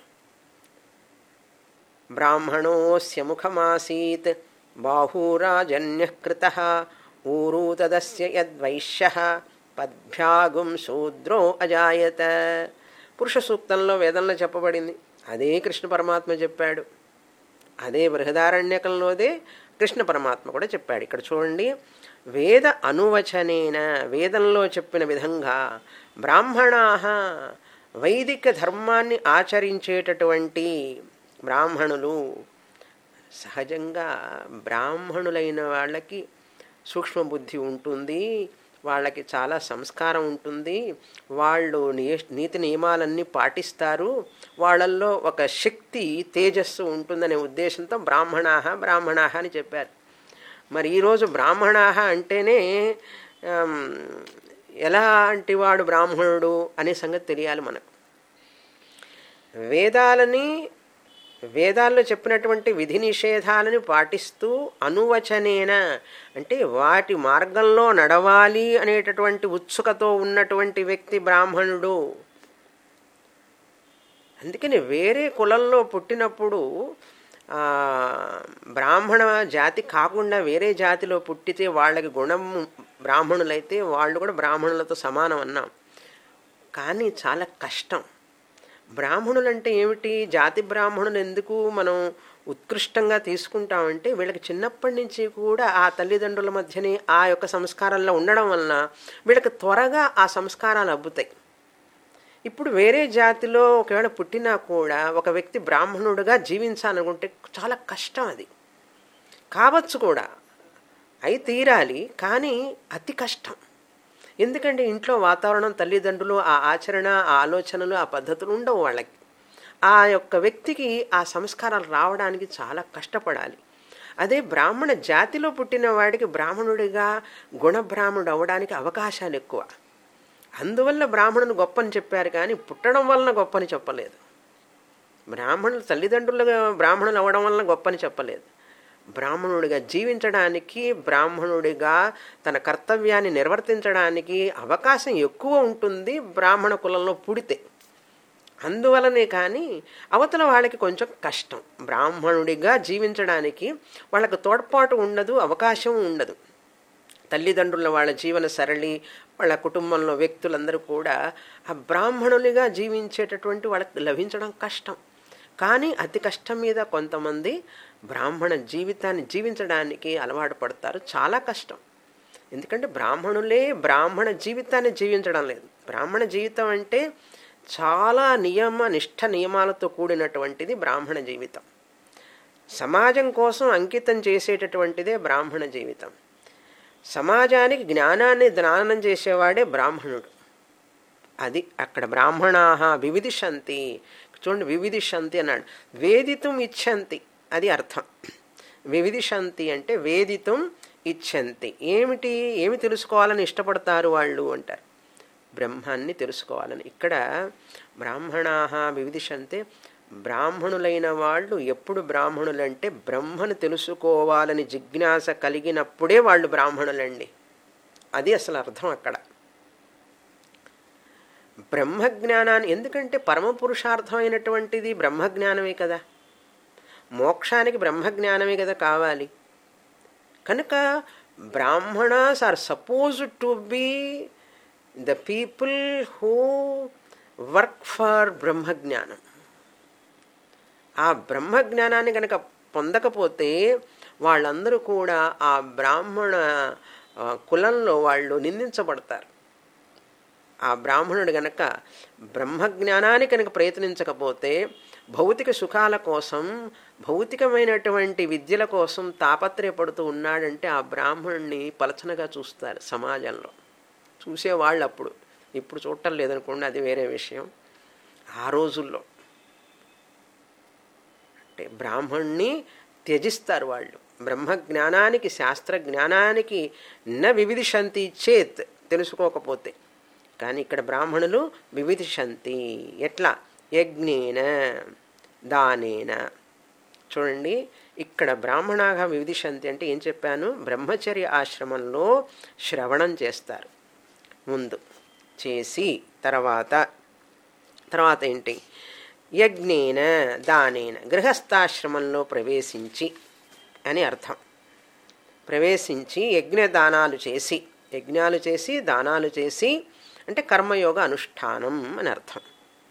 బ్రాహ్మణోస్య ముఖమాసీత్ బాహూరాజన్య కృత ఊరు తదస్య యద్వైశ్య పద్భ్యాగుం శూద్రో అజాయత పురుష సూక్తంలో వేదంలో చెప్పబడింది అదే కృష్ణ పరమాత్మ చెప్పాడు అదే బృహదారణ్యకంలోదే కృష్ణ పరమాత్మ కూడా చెప్పాడు ఇక్కడ చూడండి వేద అనువచనేన వేదంలో చెప్పిన విధంగా బ్రాహ్మణా వైదిక ధర్మాన్ని ఆచరించేటటువంటి బ్రాహ్మణులు సహజంగా బ్రాహ్మణులైన వాళ్ళకి సూక్ష్మ బుద్ధి ఉంటుంది వాళ్ళకి చాలా సంస్కారం ఉంటుంది వాళ్ళు నీతి నియమాలన్నీ పాటిస్తారు వాళ్ళల్లో ఒక శక్తి తేజస్సు ఉంటుందనే ఉద్దేశంతో బ్రాహ్మణాహ బ్రాహ్మణాహ అని చెప్పారు మరి ఈరోజు బ్రాహ్మణాహ అంటేనే ఎలాంటి వాడు బ్రాహ్మణుడు అనే సంగతి తెలియాలి మనకు వేదాలని వేదాల్లో చెప్పినటువంటి విధి నిషేధాలను పాటిస్తూ అనువచనేన అంటే వాటి మార్గంలో నడవాలి అనేటటువంటి ఉత్సుకతో ఉన్నటువంటి వ్యక్తి బ్రాహ్మణుడు అందుకని వేరే కులంలో పుట్టినప్పుడు బ్రాహ్మణ జాతి కాకుండా వేరే జాతిలో పుట్టితే వాళ్ళకి గుణం బ్రాహ్మణులైతే వాళ్ళు కూడా బ్రాహ్మణులతో సమానం అన్నాం కానీ చాలా కష్టం బ్రాహ్మణులు అంటే ఏమిటి జాతి బ్రాహ్మణులు ఎందుకు మనం ఉత్కృష్టంగా తీసుకుంటామంటే వీళ్ళకి చిన్నప్పటి నుంచి కూడా ఆ తల్లిదండ్రుల మధ్యనే ఆ యొక్క సంస్కారాల్లో ఉండడం వలన వీళ్ళకి త్వరగా ఆ సంస్కారాలు అబ్బుతాయి ఇప్పుడు వేరే జాతిలో ఒకవేళ పుట్టినా కూడా ఒక వ్యక్తి బ్రాహ్మణుడుగా జీవించాలనుకుంటే చాలా కష్టం అది కావచ్చు కూడా అయి తీరాలి కానీ అతి కష్టం ఎందుకంటే ఇంట్లో వాతావరణం తల్లిదండ్రులు ఆ ఆచరణ ఆ ఆలోచనలు ఆ పద్ధతులు ఉండవు వాళ్ళకి ఆ యొక్క వ్యక్తికి ఆ సంస్కారాలు రావడానికి చాలా కష్టపడాలి అదే బ్రాహ్మణ జాతిలో పుట్టిన వాడికి బ్రాహ్మణుడిగా గుణబ్రాహ్మణుడు అవ్వడానికి అవకాశాలు ఎక్కువ అందువల్ల బ్రాహ్మణుని గొప్పని చెప్పారు కానీ పుట్టడం వలన గొప్పని చెప్పలేదు బ్రాహ్మణులు తల్లిదండ్రులుగా బ్రాహ్మణులు అవ్వడం వలన గొప్పని చెప్పలేదు బ్రాహ్మణుడిగా జీవించడానికి బ్రాహ్మణుడిగా తన కర్తవ్యాన్ని నిర్వర్తించడానికి అవకాశం ఎక్కువ ఉంటుంది బ్రాహ్మణ కులంలో పుడితే అందువలనే కానీ అవతల వాళ్ళకి కొంచెం కష్టం బ్రాహ్మణుడిగా జీవించడానికి వాళ్ళకు తోడ్పాటు ఉండదు అవకాశం ఉండదు తల్లిదండ్రుల వాళ్ళ జీవన సరళి వాళ్ళ కుటుంబంలో వ్యక్తులందరూ కూడా ఆ బ్రాహ్మణులుగా జీవించేటటువంటి వాళ్ళకి లభించడం కష్టం కానీ అతి కష్టం మీద కొంతమంది బ్రాహ్మణ జీవితాన్ని జీవించడానికి అలవాటు పడతారు చాలా కష్టం ఎందుకంటే బ్రాహ్మణులే బ్రాహ్మణ జీవితాన్ని జీవించడం లేదు బ్రాహ్మణ జీవితం అంటే చాలా నియమ నిష్ఠ నియమాలతో కూడినటువంటిది బ్రాహ్మణ జీవితం సమాజం కోసం అంకితం చేసేటటువంటిదే బ్రాహ్మణ జీవితం సమాజానికి జ్ఞానాన్ని దానం చేసేవాడే బ్రాహ్మణుడు అది అక్కడ బ్రాహ్మణాహ వివిధిషంతి చూడండి వివిధిషంతి అన్నాడు వేదితం ఇచ్చంతి అది అర్థం వివిధిషంతి అంటే వేదితం ఇచ్చంతి ఏమిటి ఏమి తెలుసుకోవాలని ఇష్టపడతారు వాళ్ళు అంటారు బ్రహ్మాన్ని తెలుసుకోవాలని ఇక్కడ బ్రాహ్మణాహ వివిధిషంతే బ్రాహ్మణులైన వాళ్ళు ఎప్పుడు బ్రాహ్మణులంటే బ్రహ్మను తెలుసుకోవాలని జిజ్ఞాస కలిగినప్పుడే వాళ్ళు బ్రాహ్మణులండి అది అసలు అర్థం అక్కడ బ్రహ్మజ్ఞానాన్ని ఎందుకంటే పరమ పురుషార్థమైనటువంటిది బ్రహ్మజ్ఞానమే కదా మోక్షానికి బ్రహ్మజ్ఞానమే కదా కావాలి కనుక Brahmanas are suppose to be the people who work for బ్రహ్మజ్ఞానం ఆ బ్రహ్మజ్ఞానాన్ని కనుక పొందకపోతే వాళ్ళందరూ కూడా ఆ బ్రాహ్మణ ఆ, కులంలో వాళ్ళు నిందించబడతారు ఆ బ్రాహ్మణుడు గనక బ్రహ్మజ్ఞానాన్ని కనుక ప్రయత్నించకపోతే భౌతిక సుఖాల కోసం భౌతికమైనటువంటి విద్యల కోసం తాపత్రయపడుతూ ఉన్నాడంటే ఆ బ్రాహ్మణుడిని పలచనగా చూస్తారు సమాజంలో చూసేవాళ్ళు అప్పుడు ఇప్పుడు చూడటం లేదనుకోండి అది వేరే విషయం ఆ రోజుల్లో అంటే బ్రాహ్మణ్ణి త్యజిస్తారు వాళ్ళు బ్రహ్మజ్ఞానానికి శాస్త్ర జ్ఞానానికి న వివిధిషంతి చేత్ తెలుసుకోకపోతే కానీ ఇక్కడ బ్రాహ్మణులు వివిధిషంతి ఎట్లా యజ్ఞేన దానేన చూడండి ఇక్కడ బ్రాహ్మణాగా వివిధిషంతి అంటే ఏం చెప్పాను బ్రహ్మచర్య ఆశ్రమంలో శ్రవణం చేస్తారు ముందు చేసి తర్వాత తర్వాత ఏంటి యజ్ఞేన దానేన గృహస్థాశ్రమంలో ప్రవేశించి అని అర్థం ప్రవేశించి యజ్ఞ దానాలు చేసి యజ్ఞాలు చేసి దానాలు చేసి అంటే కర్మయోగ అనుష్ఠానం అని అర్థం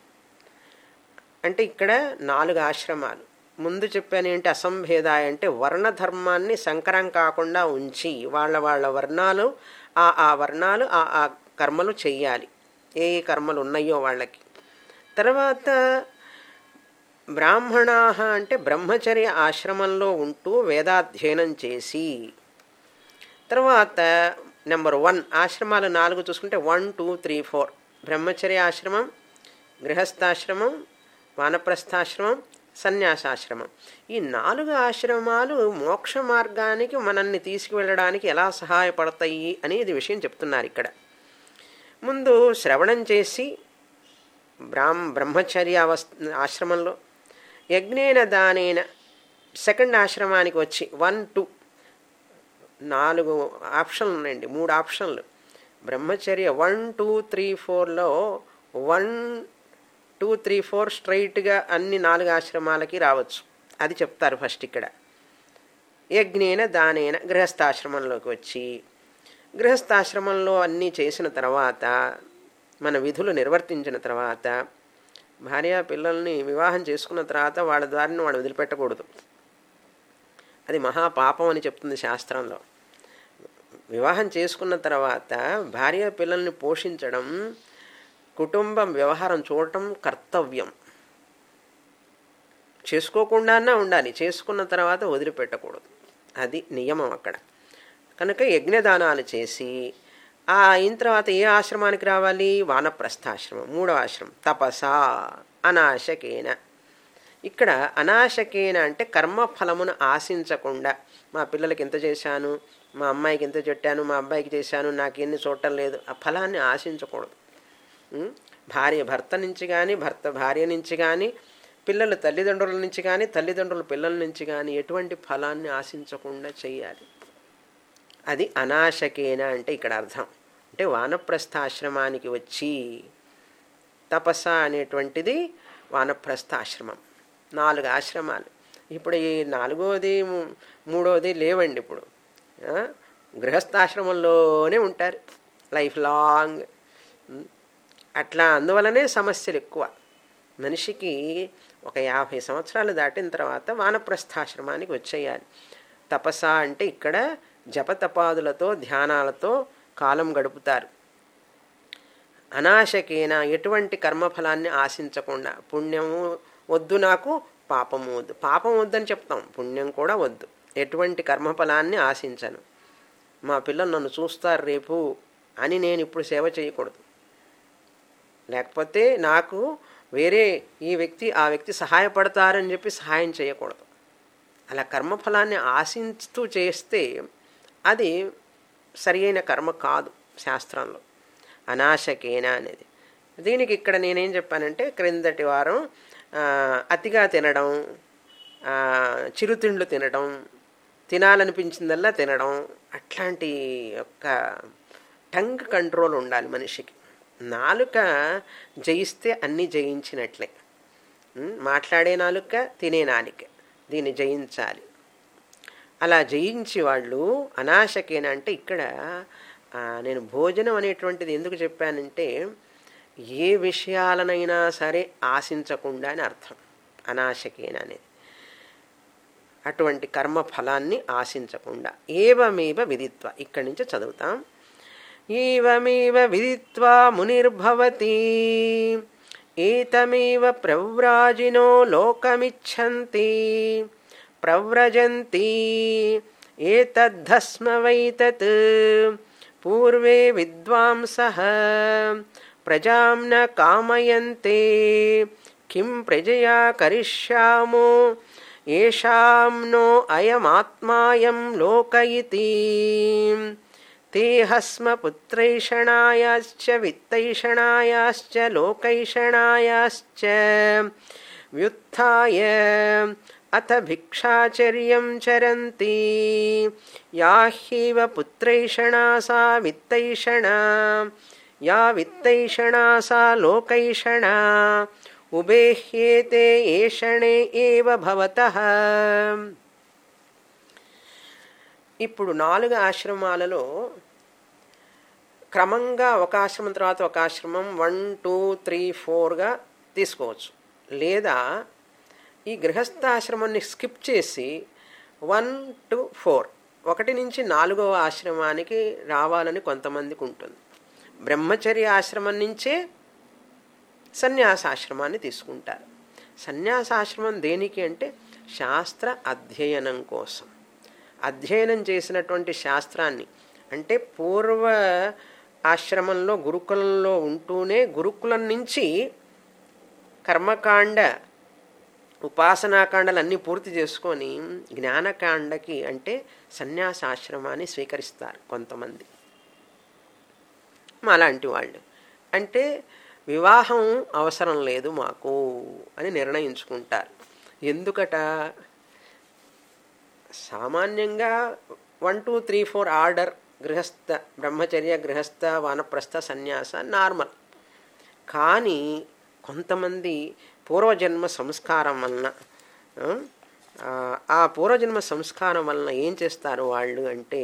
అంటే ఇక్కడ నాలుగు ఆశ్రమాలు ముందు చెప్పాను ఏంటి అసంభేదాయ అంటే వర్ణధర్మాన్ని సంకరం కాకుండా ఉంచి వాళ్ళ వాళ్ళ వర్ణాలు ఆ ఆ వర్ణాలు ఆ ఆ కర్మలు చెయ్యాలి ఏ ఏ కర్మలు ఉన్నాయో వాళ్ళకి తర్వాత బ్రాహ్మణా అంటే బ్రహ్మచర్య ఆశ్రమంలో ఉంటూ వేదాధ్యయనం చేసి తర్వాత నెంబర్ వన్ ఆశ్రమాలు నాలుగు చూసుకుంటే వన్ టూ త్రీ ఫోర్ బ్రహ్మచర్య ఆశ్రమం గృహస్థాశ్రమం వానప్రస్థాశ్రమం సన్యాసాశ్రమం ఈ నాలుగు ఆశ్రమాలు మోక్ష మార్గానికి మనల్ని తీసుకువెళ్ళడానికి ఎలా సహాయపడతాయి అనేది విషయం చెప్తున్నారు ఇక్కడ ముందు శ్రవణం చేసి బ్రాహ్మ బ్రహ్మచర్య అవస్ ఆశ్రమంలో యజ్ఞేన దానేన సెకండ్ ఆశ్రమానికి వచ్చి వన్ టూ నాలుగు ఆప్షన్లు ఉన్నాయండి మూడు ఆప్షన్లు బ్రహ్మచర్య వన్ టూ త్రీ ఫోర్లో వన్ టూ త్రీ ఫోర్ స్ట్రైట్గా అన్ని నాలుగు ఆశ్రమాలకి రావచ్చు అది చెప్తారు ఫస్ట్ ఇక్కడ యజ్ఞేన దానేన గృహస్థాశ్రమంలోకి వచ్చి గృహస్థాశ్రమంలో అన్నీ చేసిన తర్వాత మన విధులు నిర్వర్తించిన తర్వాత భార్య పిల్లల్ని వివాహం చేసుకున్న తర్వాత వాళ్ళ దారిని వాడు వదిలిపెట్టకూడదు అది మహాపాపం అని చెప్తుంది శాస్త్రంలో వివాహం చేసుకున్న తర్వాత భార్య పిల్లల్ని పోషించడం కుటుంబం వ్యవహారం చూడటం కర్తవ్యం చేసుకోకుండానే ఉండాలి చేసుకున్న తర్వాత వదిలిపెట్టకూడదు అది నియమం అక్కడ కనుక యజ్ఞదానాలు చేసి ఆ అయిన తర్వాత ఏ ఆశ్రమానికి రావాలి వానప్రస్థాశ్రమం మూడవ ఆశ్రమం తపస అనాశకేన ఇక్కడ అనాశకేన అంటే కర్మఫలమును ఆశించకుండా మా పిల్లలకి ఎంత చేశాను మా అమ్మాయికి ఎంత చెట్టాను మా అబ్బాయికి చేశాను నాకు ఎన్ని చూడటం లేదు ఆ ఫలాన్ని ఆశించకూడదు ఉం? భార్య భర్త నుంచి కానీ భర్త భార్య నుంచి కానీ పిల్లలు తల్లిదండ్రుల నుంచి కానీ తల్లిదండ్రుల పిల్లల నుంచి కానీ ఎటువంటి ఫలాన్ని ఆశించకుండా చేయాలి అది అనాశకేన అంటే ఇక్కడ అర్థం అంటే వానప్రస్థాశ్రమానికి వచ్చి తపస్స అనేటువంటిది వానప్రస్థ ఆశ్రమం నాలుగు ఆశ్రమాలు ఇప్పుడు ఈ నాలుగోది మూ- మూడోది లేవండి ఇప్పుడు ఆ? గృహస్థాశ్రమంలోనే ఉంటారు లైఫ్ లాంగ్ ఉం. అట్లా అందువలనే సమస్యలు ఎక్కువ మనిషికి ఒక యాభై సంవత్సరాలు దాటిన తర్వాత వానప్రస్థాశ్రమానికి వచ్చేయాలి తపస్స అంటే ఇక్కడ జపతపాదులతో ధ్యానాలతో కాలం గడుపుతారు అనాశకేన ఎటువంటి కర్మఫలాన్ని ఆశించకుండా పుణ్యము వద్దు నాకు పాపము వద్దు పాపం వద్దని చెప్తాం పుణ్యం కూడా వద్దు ఎటువంటి కర్మఫలాన్ని ఆశించను మా పిల్లలు నన్ను చూస్తారు రేపు అని నేను ఇప్పుడు సేవ చేయకూడదు లేకపోతే నాకు వేరే ఈ వ్యక్తి ఆ వ్యక్తి సహాయపడతారని చెప్పి సహాయం చేయకూడదు అలా కర్మఫలాన్ని ఆశిస్తూ చేస్తే అది సరి అయిన కర్మ కాదు శాస్త్రంలో అనాశకేన అనేది దీనికి ఇక్కడ నేనేం చెప్పానంటే క్రిందటి వారం ఆ, అతిగా తినడం ఆ, చిరుతిండ్లు తినడం తినాలనిపించిందల్లా తినడం అట్లాంటి యొక్క టంగ్ కంట్రోల్ ఉండాలి మనిషికి నాలుక జయిస్తే అన్నీ జయించినట్లే ఉం? మాట్లాడే నాలుక తినే నాలుక దీన్ని జయించాలి అలా జయించి వాళ్ళు అనాశకేన అంటే ఇక్కడ ఆ, నేను భోజనం అనేటువంటిది ఎందుకు చెప్పానంటే ఏ విషయాలనైనా సరే ఆశించకుండా అని అర్థం అనాశకేన అనేది అటువంటి కర్మ ఫలాన్ని ఆశించకుండా ఏవమేవ విదిత్వ ఇక్కడి నుంచి చదువుతాం ఏవమేవ విదిత్వా మునిర్భవతి ఏతమేవ ప్రవ్రాజినో లోకమిచ్చంతి ప్రవ్రజంతి ఏతద్ధస్మ వైతత్ పూర్వే విద్వాంసః ప్రజాం న కామయంతే కిం ప్రజయా కరిష్యామో ఏషాం నో అయమాత్మాయం లోక ఇతి ते हस्म पुत्रैषणायाश्च वित्तैषणायाश्च लोकैषणायाश्च व्युत्थाय अथ भिक्षाचर्यं चरन्ति या ह्यैव पुत्रैषणा सा वित्तैषणा या वित्तैषणा सा लोकैषणा उबेह्येते ఏషణే ఏవ భవతః ఇప్పుడు నాలుగు ఆశ్రమాలలో క్రమంగా ఒక ఆశ్రమం తర్వాత ఒక ఆశ్రమం వన్ టూ త్రీ ఫోర్గా తీసుకోవచ్చు లేదా ఈ గృహస్థాశ్రమాన్ని స్కిప్ చేసి వన్ టు ఫోర్ ఒకటి నుంచి నాలుగవ ఆశ్రమానికి రావాలని కొంతమందికి ఉంటుంది బ్రహ్మచర్య ఆశ్రమం నుంచే సన్యాసాశ్రమాన్ని తీసుకుంటారు సన్యాసాశ్రమం దేనికి అంటే శాస్త్ర అధ్యయనం కోసం అధ్యయనం చేసినటువంటి శాస్త్రాన్ని అంటే పూర్వ ఆశ్రమంలో గురుకులంలో ఉంటూనే గురుకులం నుంచి కర్మకాండ ఉపాసనాకాండలు అన్నీ పూర్తి చేసుకొని జ్ఞానకాండకి అంటే సన్యాసాశ్రమాన్ని స్వీకరిస్తారు కొంతమంది అలాంటి వాళ్ళు అంటే వివాహం అవసరం లేదు మాకు అని నిర్ణయించుకుంటారు ఎందుకట సామాన్యంగా one two three four order గృహస్థ బ్రహ్మచర్య గృహస్థ వానప్రస్థ సన్యాస నార్మల్ కానీ కొంతమంది పూర్వజన్మ సంస్కారం వలన ఆ, ఆ పూర్వజన్మ సంస్కారం వలన ఏం చేస్తారు వాళ్ళు అంటే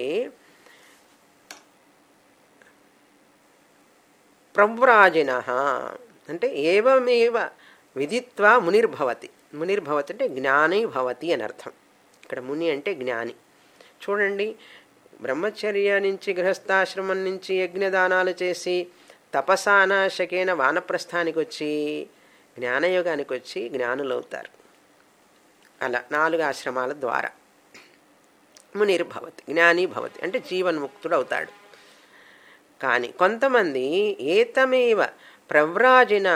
ప్రవ్రాజిన అంటే ఏవమేవ విదిత్వా మునిర్భవతి మునిర్భవతి అంటే జ్ఞాని భవతి అని అర్థం ఇక్కడ ముని అంటే జ్ఞాని చూడండి బ్రహ్మచర్య నుంచి గృహస్థాశ్రమం నుంచి యజ్ఞదానాలు చేసి తపసానాశకేన వానప్రస్థానికి వచ్చి జ్ఞానయోగానికి వచ్చి జ్ఞానులవుతారు అలా నాలుగు ఆశ్రమాల ద్వారా మునిర్భవతి జ్ఞాని భవతి అంటే జీవన్ముక్తుడు అవుతాడు కానీ కొంతమంది ఏతమేవ ప్రవ్రాజిన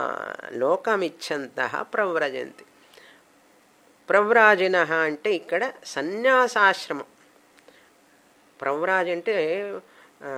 లోకమిచ్చంత ప్రవ్రజంతి ప్రవ్రాజిన అంటే ఇక్కడ సన్యాసాశ్రమం ప్రవ్రాజ్ అంటే ఆ,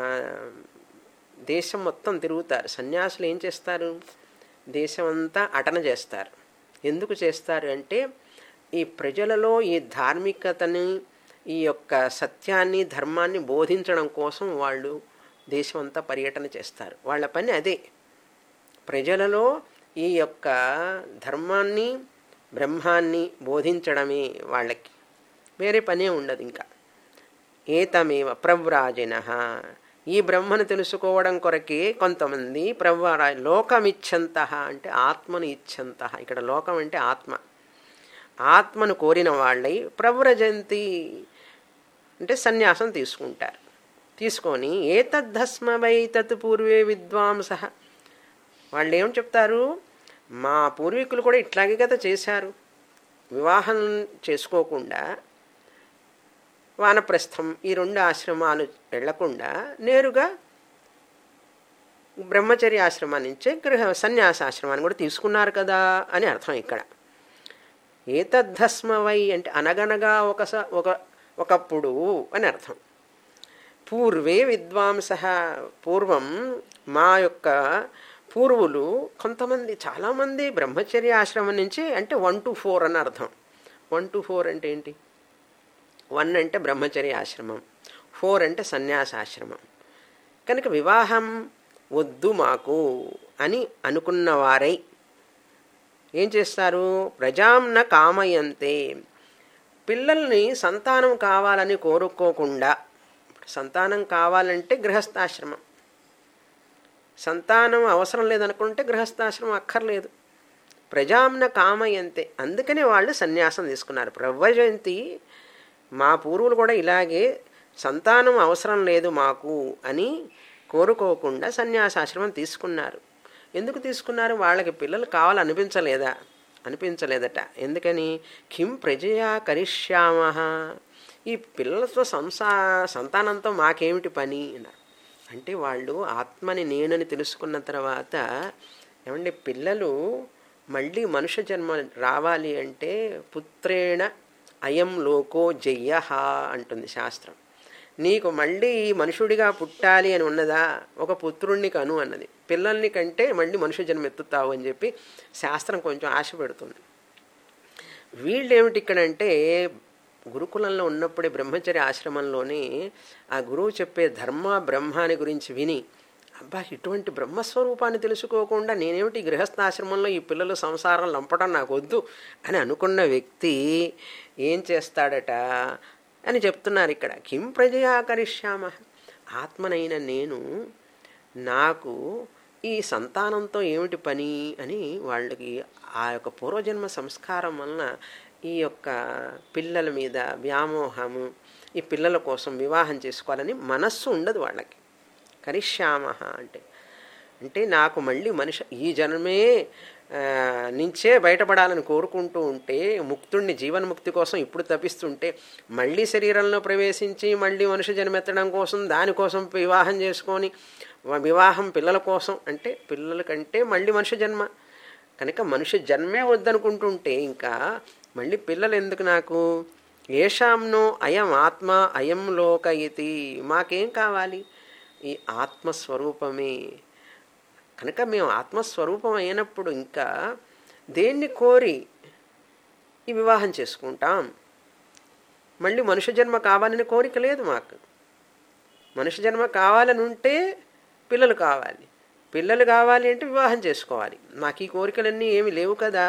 దేశం మొత్తం తిరుగుతారు సన్యాసులు ఏం చేస్తారు దేశం అంతా అటన చేస్తారు ఎందుకు చేస్తారు అంటే ఈ ప్రజలలో ఈ ధార్మికతని ఈ యొక్క సత్యాన్ని ధర్మాన్ని బోధించడం కోసం వాళ్ళు దేశం అంతా పర్యటన చేస్తారు వాళ్ళ పని అదే ప్రజలలో ఈ యొక్క ధర్మాన్ని బ్రహ్మాన్ని బోధించడమే వాళ్ళకి వేరే పనే ఉండదు ఇంకా ఏతమేవ ప్రవ్రాజిన ఈ బ్రహ్మను తెలుసుకోవడం కొరకే కొంతమంది ప్రవ్రా లోకమిచ్చంత అంటే ఆత్మను ఇచ్చంత ఇక్కడ లోకం అంటే ఆత్మ ఆత్మను కోరిన వాళ్ళై ప్రవ్రజంతి అంటే సన్యాసం తీసుకుంటారు తీసుకొని ఏతద్ధస్మ వై తత్ పూర్వే విద్వాంస వాళ్ళు ఏం చెప్తారు మా పూర్వీకులు కూడా ఇట్లాగే కదా చేశారు వివాహం చేసుకోకుండా వానప్రస్థం ఈ రెండు ఆశ్రమాలు వెళ్లకుండా నేరుగా బ్రహ్మచర్య ఆశ్రమం నుంచే గృహ సన్యాసాశ్రమాన్ని కూడా తీసుకున్నారు కదా అని అర్థం ఇక్కడ ఏతద్ధస్మ వై అంటే అనగనగా ఒక స- ఒక ఒకప్పుడు అని అర్థం పూర్వే విద్వాంస పూర్వం మా యొక్క పూర్వులు కొంతమంది చాలామంది బ్రహ్మచర్య ఆశ్రమం నుంచి అంటే వన్ టు ఫోర్ అని అర్థం వన్ టు ఫోర్ అంటే ఏంటి వన్ అంటే బ్రహ్మచర్య ఆశ్రమం ఫోర్ అంటే సన్యాసాశ్రమం కనుక వివాహం వద్దు మాకు అని అనుకున్నవారై ఏం చేస్తారు ప్రజాంన కామయంతే పిల్లల్ని సంతానం కావాలని కోరుకోకుండా సంతానం కావాలంటే గృహస్థాశ్రమం సంతానం అవసరం లేదనుకుంటే గృహస్థాశ్రమం అక్కర్లేదు ప్రజాంన కామయంతే అందుకనే వాళ్ళు సన్యాసం తీసుకున్నారు ప్రవ్వజయంతి మా పూర్వులు కూడా ఇలాగే సంతానం అవసరం లేదు మాకు అని కోరుకోకుండా సన్యాసాశ్రమం తీసుకున్నారు ఎందుకు తీసుకున్నారు వాళ్ళకి పిల్లలు కావాలనిపించలేదా అనిపించలేదట ఎందుకని కిం ప్రజయా కరిష్యామ ఈ పిల్లలతో సంసా సంతానంతో మాకేమిటి పని అన్నారు అంటే వాళ్ళు ఆత్మని నేనని తెలుసుకున్న తర్వాత ఏమంటే పిల్లలు మళ్ళీ మనుష్య జన్మ రావాలి అంటే పుత్రేణ అయం లోకో జయ్య అంటుంది శాస్త్రం నీకు మళ్ళీ మనుషుడిగా పుట్టాలి అని ఉన్నదా ఒక పుత్రుణ్ణి కను అన్నది పిల్లల్ని కంటే మళ్ళీ మనుష్య జన్మ ఎత్తుతావు అని చెప్పి శాస్త్రం కొంచెం ఆశ పెడుతుంది వీళ్ళు ఏమిటి ఇక్కడంటే గురుకులంలో ఉన్నప్పుడే బ్రహ్మచర్య ఆశ్రమంలోనే ఆ గురువు చెప్పే ధర్మ బ్రహ్మాని గురించి విని అబ్బా ఇటువంటి బ్రహ్మస్వరూపాన్ని తెలుసుకోకుండా నేనేమిటి గృహస్థాశ్రమంలో ఈ పిల్లలు సంసారం లంపటం నాకు వద్దు అని అనుకున్న వ్యక్తి ఏం చేస్తాడట అని చెప్తున్నారు ఇక్కడ కిం ప్రజయాకరిష్యామ ఆత్మనైన నేను నాకు ఈ సంతానంతో ఏమిటి పని అని వాళ్ళకి ఆ యొక్క పూర్వజన్మ సంస్కారం వలన ఈ యొక్క పిల్లల మీద వ్యామోహము ఈ పిల్లల కోసం వివాహం చేసుకోవాలని మనస్సు ఉండదు వాళ్ళకి కరిష్యామ అంటే అంటే నాకు మళ్ళీ మనిషి ఈ జన్మే నుంచే బయటపడాలని కోరుకుంటూ ఉంటే ముక్తుణ్ణి జీవన్ముక్తి కోసం ఇప్పుడు తప్పిస్తుంటే మళ్ళీ శరీరంలో ప్రవేశించి మళ్ళీ మనుష్య జన్మెత్తడం కోసం దానికోసం వివాహం చేసుకొని వివాహం పిల్లల కోసం అంటే పిల్లల కంటే మళ్ళీ మనుష్య జన్మ కనుక మనుష్య జన్మే వద్దనుకుంటుంటే ఇంకా మళ్ళీ పిల్లలు ఎందుకు నాకు ఏషాంనో అయం ఆత్మ అయం లోక ఇది మాకేం కావాలి ఈ ఆత్మస్వరూపమే కనుక మేము ఆత్మస్వరూపం అయినప్పుడు ఇంకా దేన్ని కోరి ఈ వివాహం చేసుకుంటాం మళ్ళీ మనుష్య జన్మ కావాలని కోరిక లేదు మాకు మనుష్య జన్మ కావాలని ఉంటే పిల్లలు కావాలి పిల్లలు కావాలి అంటే వివాహం చేసుకోవాలి నాకు ఈ కోరికలన్నీ ఏమి లేవు కదా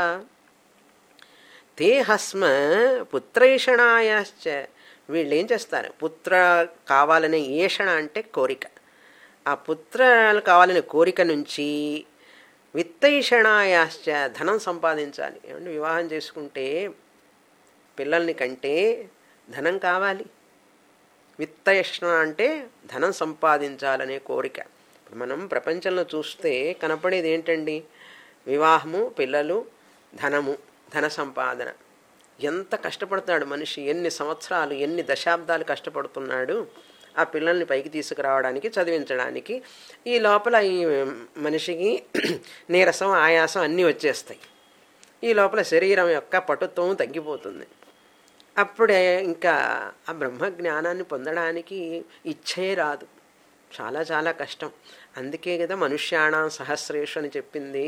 తే హస్మ పుత్రైషణాయాశ్చ వీళ్ళు ఏం చేస్తారు పుత్ర కావాలనే ఏషణ అంటే కోరిక ఆ పుత్రాలు కావాలనే కోరిక నుంచి విత్తైషణాయాశ్చ ధనం సంపాదించాలి ఏమంటే వివాహం చేసుకుంటే పిల్లల్ని కంటే ధనం కావాలి విత్తయష్ణ అంటే ధనం సంపాదించాలనే కోరిక ఇప్పుడు మనం ప్రపంచంలో చూస్తే కనపడేది ఏంటండి వివాహము పిల్లలు ధనము ధన సంపాదన ఎంత కష్టపడతాడు మనిషి ఎన్ని సంవత్సరాలు ఎన్ని దశాబ్దాలు కష్టపడుతున్నాడు ఆ పిల్లల్ని పైకి తీసుకురావడానికి చదివించడానికి ఈ లోపల ఈ మనిషికి నీరసం ఆయాసం అన్నీ వచ్చేస్తాయి ఈ లోపల శరీరం యొక్క పటుత్వం తగ్గిపోతుంది అప్పుడే ఇంకా ఆ బ్రహ్మ జ్ఞానాన్ని పొందడానికి ఇచ్చే రాదు చాలా చాలా కష్టం అందుకే కదా మనుష్యాణం సహస్రేషు అని చెప్పింది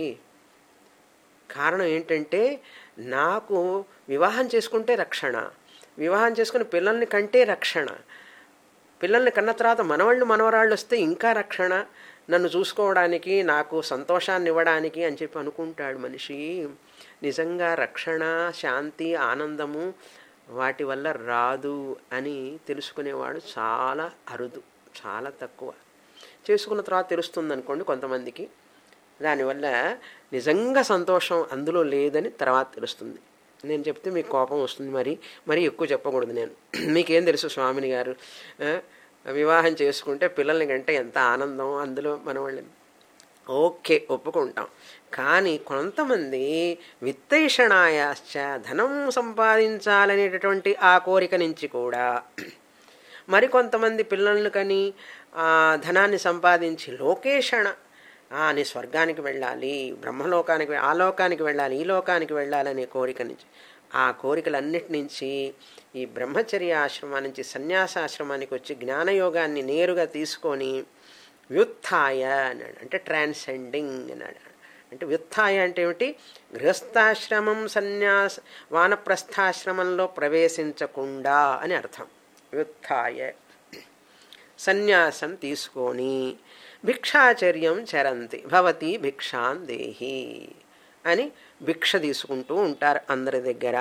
కారణం ఏంటంటే నాకు వివాహం చేసుకుంటే రక్షణ వివాహం చేసుకుని పిల్లల్ని కంటే రక్షణ పిల్లల్ని కన్న తర్వాత మనవాళ్ళు మనవరాళ్ళు వస్తే ఇంకా రక్షణ నన్ను చూసుకోవడానికి నాకు సంతోషాన్ని ఇవ్వడానికి అని చెప్పి అనుకుంటాడు మనిషి నిజంగా రక్షణ శాంతి ఆనందము వాటి వల్ల రాదు అని తెలుసుకునేవాడు చాలా అరుదు చాలా తక్కువ చేసుకున్న తర్వాత తెలుస్తుంది అనుకోండి కొంతమందికి దానివల్ల నిజంగా సంతోషం అందులో లేదని తర్వాత తెలుస్తుంది నేను చెప్తే మీకు కోపం వస్తుంది మరి మరి ఎక్కువ చెప్పకూడదు నేను మీకేం తెలుసు స్వామిని గారు వివాహం చేసుకుంటే పిల్లల్ని కంటే ఎంత ఆనందం అందులో మన వాళ్ళని ఓకే ఒప్పుకుంటాం కానీ కొంతమంది విత్తైషణాయాశ్చ ధనం సంపాదించాలనేటటువంటి ఆ కోరిక నుంచి కూడా మరికొంతమంది పిల్లలను కని ధనాన్ని సంపాదించి లోకేషణ నీ స్వర్గానికి వెళ్ళాలి బ్రహ్మలోకానికి ఆ లోకానికి వెళ్ళాలి ఈ లోకానికి వెళ్ళాలనే కోరిక నుంచి ఆ కోరికలన్నిటి నుంచి ఈ బ్రహ్మచర్య ఆశ్రమం నుంచి సన్యాసాశ్రమానికి వచ్చి జ్ఞానయోగాన్ని నేరుగా తీసుకొని వ్యుత్థాయ అన్నాడు అంటే ట్రాన్సెండింగ్ అన్నాడు అంటే వ్యుత్థాయ అంటే ఏమిటి గృహస్థాశ్రమం సన్యాస వానప్రస్థాశ్రమంలో ప్రవేశించకుండా అని అర్థం వ్యుత్థాయ సన్యాసం తీసుకొని భిక్షాచర్యం చరంతి భవతి భిక్షాం దేహి అని భిక్ష తీసుకుంటూ ఉంటారు అందరి దగ్గర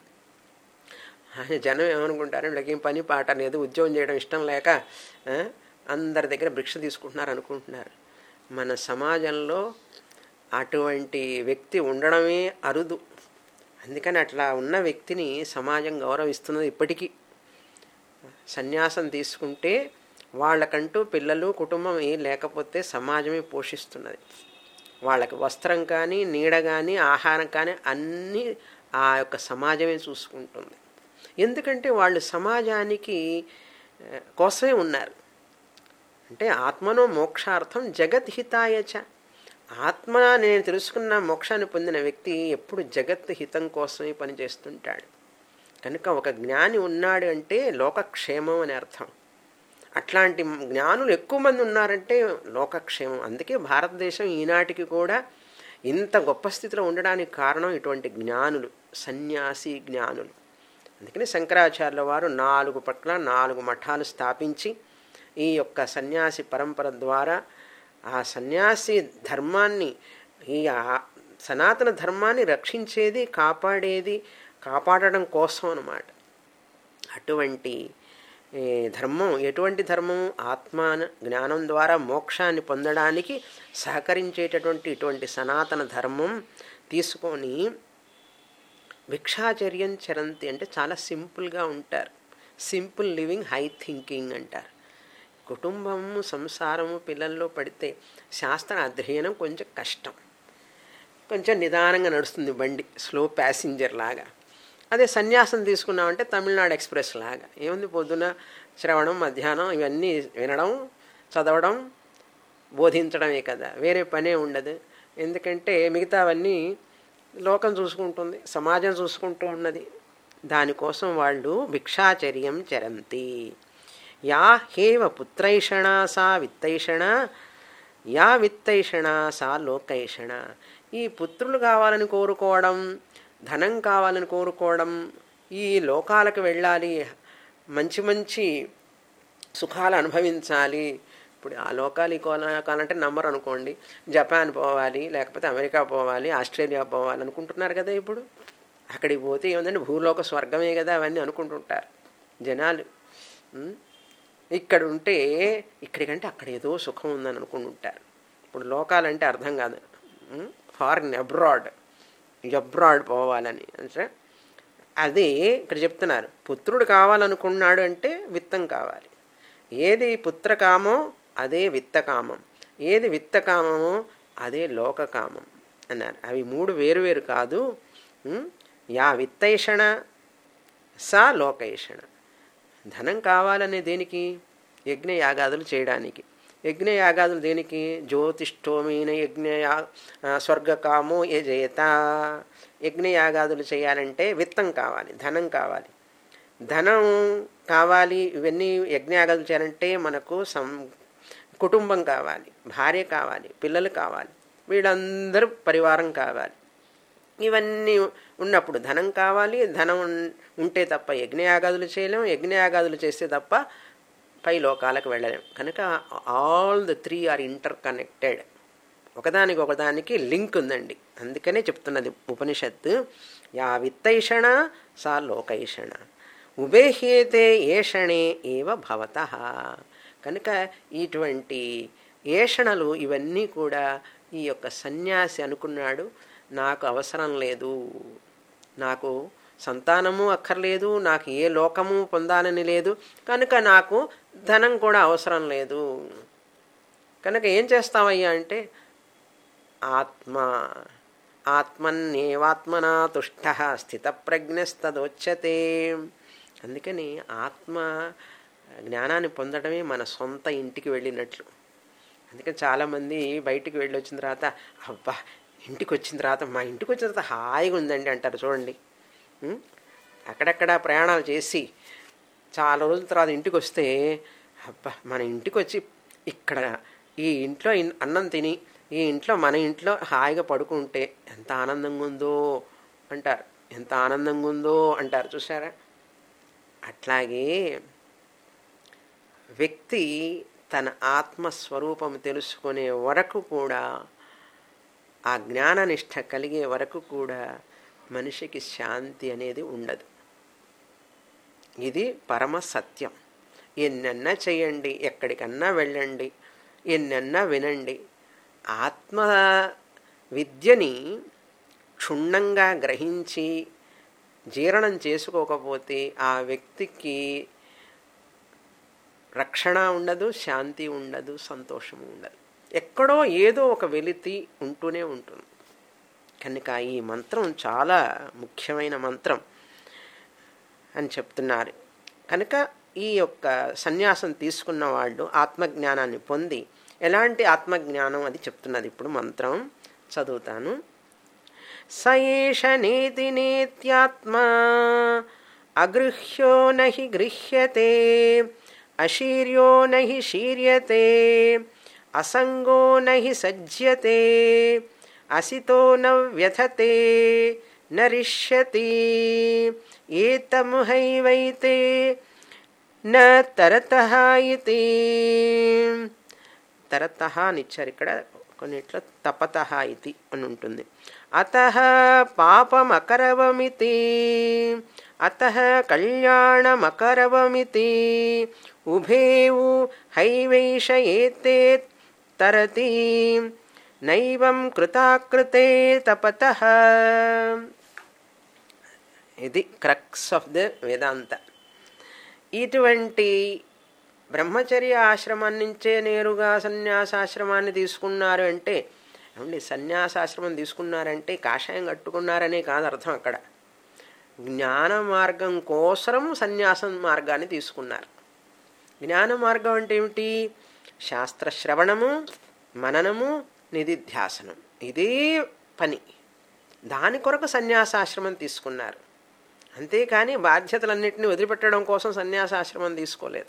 జనం ఏమనుకుంటారు వీళ్ళకి ఏం పని పాట లేదు ఉద్యోగం చేయడం ఇష్టం లేక ఆ, అందరి దగ్గర భిక్ష తీసుకుంటున్నారు అనుకుంటున్నారు మన సమాజంలో అటువంటి వ్యక్తి ఉండడమే అరుదు అందుకని అట్లా ఉన్న వ్యక్తిని సమాజం గౌరవిస్తున్నది ఇప్పటికీ సన్యాసం తీసుకుంటే వాళ్ళకంటూ పిల్లలు కుటుంబం ఏం లేకపోతే సమాజమే పోషిస్తున్నది వాళ్ళకి వస్త్రం కానీ నీడ కానీ ఆహారం కానీ అన్నీ ఆ యొక్క సమాజమే చూసుకుంటుంది ఎందుకంటే వాళ్ళు సమాజానికి ఆ, కోసమే ఉన్నారు అంటే ఆత్మనో మోక్షార్థం జగద్హితాయచ ఆత్మ నేను తెలుసుకున్న మోక్షాన్ని పొందిన వ్యక్తి ఎప్పుడు జగత్ హితం కోసమే పనిచేస్తుంటాడు కనుక ఒక జ్ఞాని ఉన్నాడు అంటే లోకక్షేమం అని అర్థం అట్లాంటి జ్ఞానులు ఎక్కువ మంది ఉన్నారంటే లోకక్షేమం అందుకే భారతదేశం ఈనాటికి కూడా ఇంత గొప్ప స్థితిలో ఉండడానికి కారణం ఇటువంటి జ్ఞానులు సన్యాసి జ్ఞానులు అందుకని శంకరాచార్యుల వారు నాలుగు పట్ల నాలుగు మఠాలు స్థాపించి ఈ యొక్క సన్యాసి పరంపర ద్వారా ఆ సన్యాసి ధర్మాన్ని ఈ ఆ- సనాతన ధర్మాన్ని రక్షించేది కాపాడేది కాపాడడం కోసం అన్నమాట అటువంటి ఏ, ధర్మం ఎటువంటి ధర్మం ఆత్మ జ్ఞానం ద్వారా మోక్షాన్ని పొందడానికి సహకరించేటటువంటి ఇటువంటి సనాతన ధర్మం తీసుకొని భిక్షాచర్యం చరంతి అంటే చాలా సింపుల్గా ఉంటారు సింపుల్ లివింగ్ హై థింకింగ్ అంటారు కుటుంబము సంసారము పిల్లల్లో పడితే శాస్త్ర అధ్యయనం కొంచెం కష్టం కొంచెం నిదానంగా నడుస్తుంది బండి స్లో ప్యాసింజర్ లాగా అదే సన్యాసం తీసుకున్నామంటే తమిళనాడు ఎక్స్ప్రెస్ లాగా ఏముంది పొద్దున శ్రవణం మధ్యాహ్నం ఇవన్నీ వినడం చదవడం బోధించడమే కదా వేరే పనే ఉండదు ఎందుకంటే మిగతావన్నీ లోకం చూసుకుంటుంది సమాజం చూసుకుంటూ ఉన్నది దానికోసం వాళ్ళు భిక్షాచర్యం చరంతి యా హేవ పుత్రైషణ సా విత్తైషణ యా విత్తైషణ సా లోకైషణ ఈ పుత్రులు కావాలని కోరుకోవడం ధనం కావాలని కోరుకోవడం ఈ లోకాలకు వెళ్ళాలి మంచి మంచి సుఖాలు అనుభవించాలి ఇప్పుడు ఆ లోకాలు ఈ లోకాలంటే నంబర్ అనుకోండి జపాన్ పోవాలి లేకపోతే అమెరికా పోవాలి ఆస్ట్రేలియా పోవాలి అనుకుంటున్నారు కదా ఇప్పుడు అక్కడికి పోతే ఏముందంటే భూలోక స్వర్గమే కదా అవన్నీ అనుకుంటుంటారు జనాలు ఉం? ఇక్కడ ఉంటే ఇక్కడికంటే అక్కడ ఏదో సుఖం ఉందని అనుకుంటుంటారు ఇప్పుడు లోకాలంటే అర్థం కాదు ఫారిన్ అబ్రాడ్ అబ్రాడ్ పోవాలని అంటే అది ఇక్కడ చెప్తున్నారు పుత్రుడు కావాలనుకున్నాడు అంటే విత్తం కావాలి ఏది పుత్రకామో అదే విత్తకామం ఏది విత్తకామమో అదే లోకకామం అన్నారు అవి మూడు వేరు వేరు కాదు ఉం? యా విత్తైషణ సా లోకైషణ ధనం కావాలనే దేనికి యజ్ఞయాగాదులు చేయడానికి యజ్ఞయాగాదులు దేనికి జ్యోతిష్ఠోమైన యజ్ఞ స్వర్గకామో యజేత యజ్ఞయాగాదులు చేయాలంటే విత్తం కావాలి ధనం కావాలి ధనం కావాలి ఇవన్నీ యజ్ఞయాగాదులు చేయాలంటే మనకు సం కుటుంబం కావాలి భార్య కావాలి పిల్లలు కావాలి వీళ్ళందరూ పరివారం కావాలి ఇవన్నీ ఉన్నప్పుడు ధనం కావాలి ధనం ఉన్- ఉంటే తప్ప యజ్ఞయాగాదులు చేయలేం యజ్ఞయాగాదులు చేస్తే తప్ప పై లోకాలకు వెళ్ళలేం కనుక all the three are interconnected ఒకదానికి ఒకదానికి లింక్ ఉందండి అందుకనే చెప్తున్నది ఉపనిషత్తు యా విత్తైషణ సా లోకైషణ ఉబేహ్యేతే ఏషణే ఏవ భవత కనుక ఇటువంటి ఏషణలు ఇవన్నీ కూడా ఈ యొక్క సన్యాసి అనుకున్నాడు నాకు అవసరం లేదు నాకు సంతానము అక్కర్లేదు నాకు ఏ లోకము పొందాలని లేదు కనుక నాకు ధనం కూడా అవసరం లేదు కనుక ఏం చేస్తామయ్యా అంటే ఆత్మ ఆత్మన్యేవాత్మనా తుష్ట స్థితప్రజ్ఞస్తదోచ్యతే అందుకని ఆత్మ జ్ఞానాన్ని పొందడమే మన సొంత ఇంటికి వెళ్ళినట్లు అందుకని చాలామంది బయటికి వెళ్ళి వచ్చిన తర్వాత అబ్బా ఇంటికి వచ్చిన తర్వాత మా ఇంటికి వచ్చిన తర్వాత హాయిగా ఉందండి అంటారు చూడండి ఉం? అక్కడక్కడ ప్రయాణాలు చేసి చాలా రోజుల తర్వాత ఇంటికి వస్తే అబ్బా మన ఇంటికి వచ్చి ఇక్కడ ఈ ఇంట్లో ఇన్- అన్నం తిని ఈ ఇంట్లో మన ఇంట్లో హాయిగా పడుకుంటే ఎంత ఆనందంగా ఉందో అంటారు ఎంత ఆనందంగా ఉందో అంటారు చూసారా అట్లాగే వ్యక్తి తన ఆత్మస్వరూపం తెలుసుకునే వరకు కూడా ఆ జ్ఞాననిష్ట కలిగే వరకు కూడా మనిషికి శాంతి అనేది ఉండదు ఇది పరమ సత్యం ఎన్నన్నా చేయండి ఎక్కడికన్నా వెళ్ళండి ఎన్నన్నా వినండి ఆత్మ విద్యని క్షుణ్ణంగా గ్రహించి జీర్ణం చేసుకోకపోతే ఆ వ్యక్తికి రక్షణ ఉండదు శాంతి ఉండదు సంతోషం ఉండదు ఎక్కడో ఏదో ఒక వెలితి ఉంటూనే ఉంటుంది కనుక ఈ మంత్రం చాలా ముఖ్యమైన మంత్రం అని చెప్తున్నారు కనుక ఈ యొక్క సన్యాసం తీసుకున్న వాళ్ళు ఆత్మజ్ఞానాన్ని పొంది ఎలాంటి ఆత్మజ్ఞానం అది చెప్తున్నది ఇప్పుడు మంత్రం చదువుతాను సయేష నేతి నేత్యాత్మా అగృహ్యో నహి గృహ్యతే అశీర్యో నహి శీర్యతే అసంగో నహి సజ్యతే అసితో న వ్యథతే నరిష్యతి ఏతముహైవైతే న తరత ఇది తరత అని ఇచ్చారు ఇక్కడ కొన్నిట్లో తపత ఇది అని ఉంటుంది అత పాపమకరవమితి అత కళ్యాణమకరవమితి ఉభేవు హైవైష ఏతే తరతి నైవం కృతాకృతే తపత ఇది క్రక్స్ ఆఫ్ ద వేదాంత ఇటువంటి బ్రహ్మచర్య ఆశ్రమం నుంచే నేరుగా సన్యాసాశ్రమాన్ని తీసుకున్నారు అంటే ఏమండి సన్యాసాశ్రమం తీసుకున్నారంటే కాషాయం కట్టుకున్నారనే కాదు అర్థం అక్కడ జ్ఞాన మార్గం కోసరం సన్యాసం మార్గాన్ని తీసుకున్నారు జ్ఞాన మార్గం అంటే ఏమిటి శాస్త్ర శ్రవణము మననము నిధిధ్యాసనం ఇదే పని దాని కొరకు సన్యాసాశ్రమం తీసుకున్నారు అంతేకాని బాధ్యతలన్నింటినీ వదిలిపెట్టడం కోసం సన్యాసాశ్రమం తీసుకోలేదు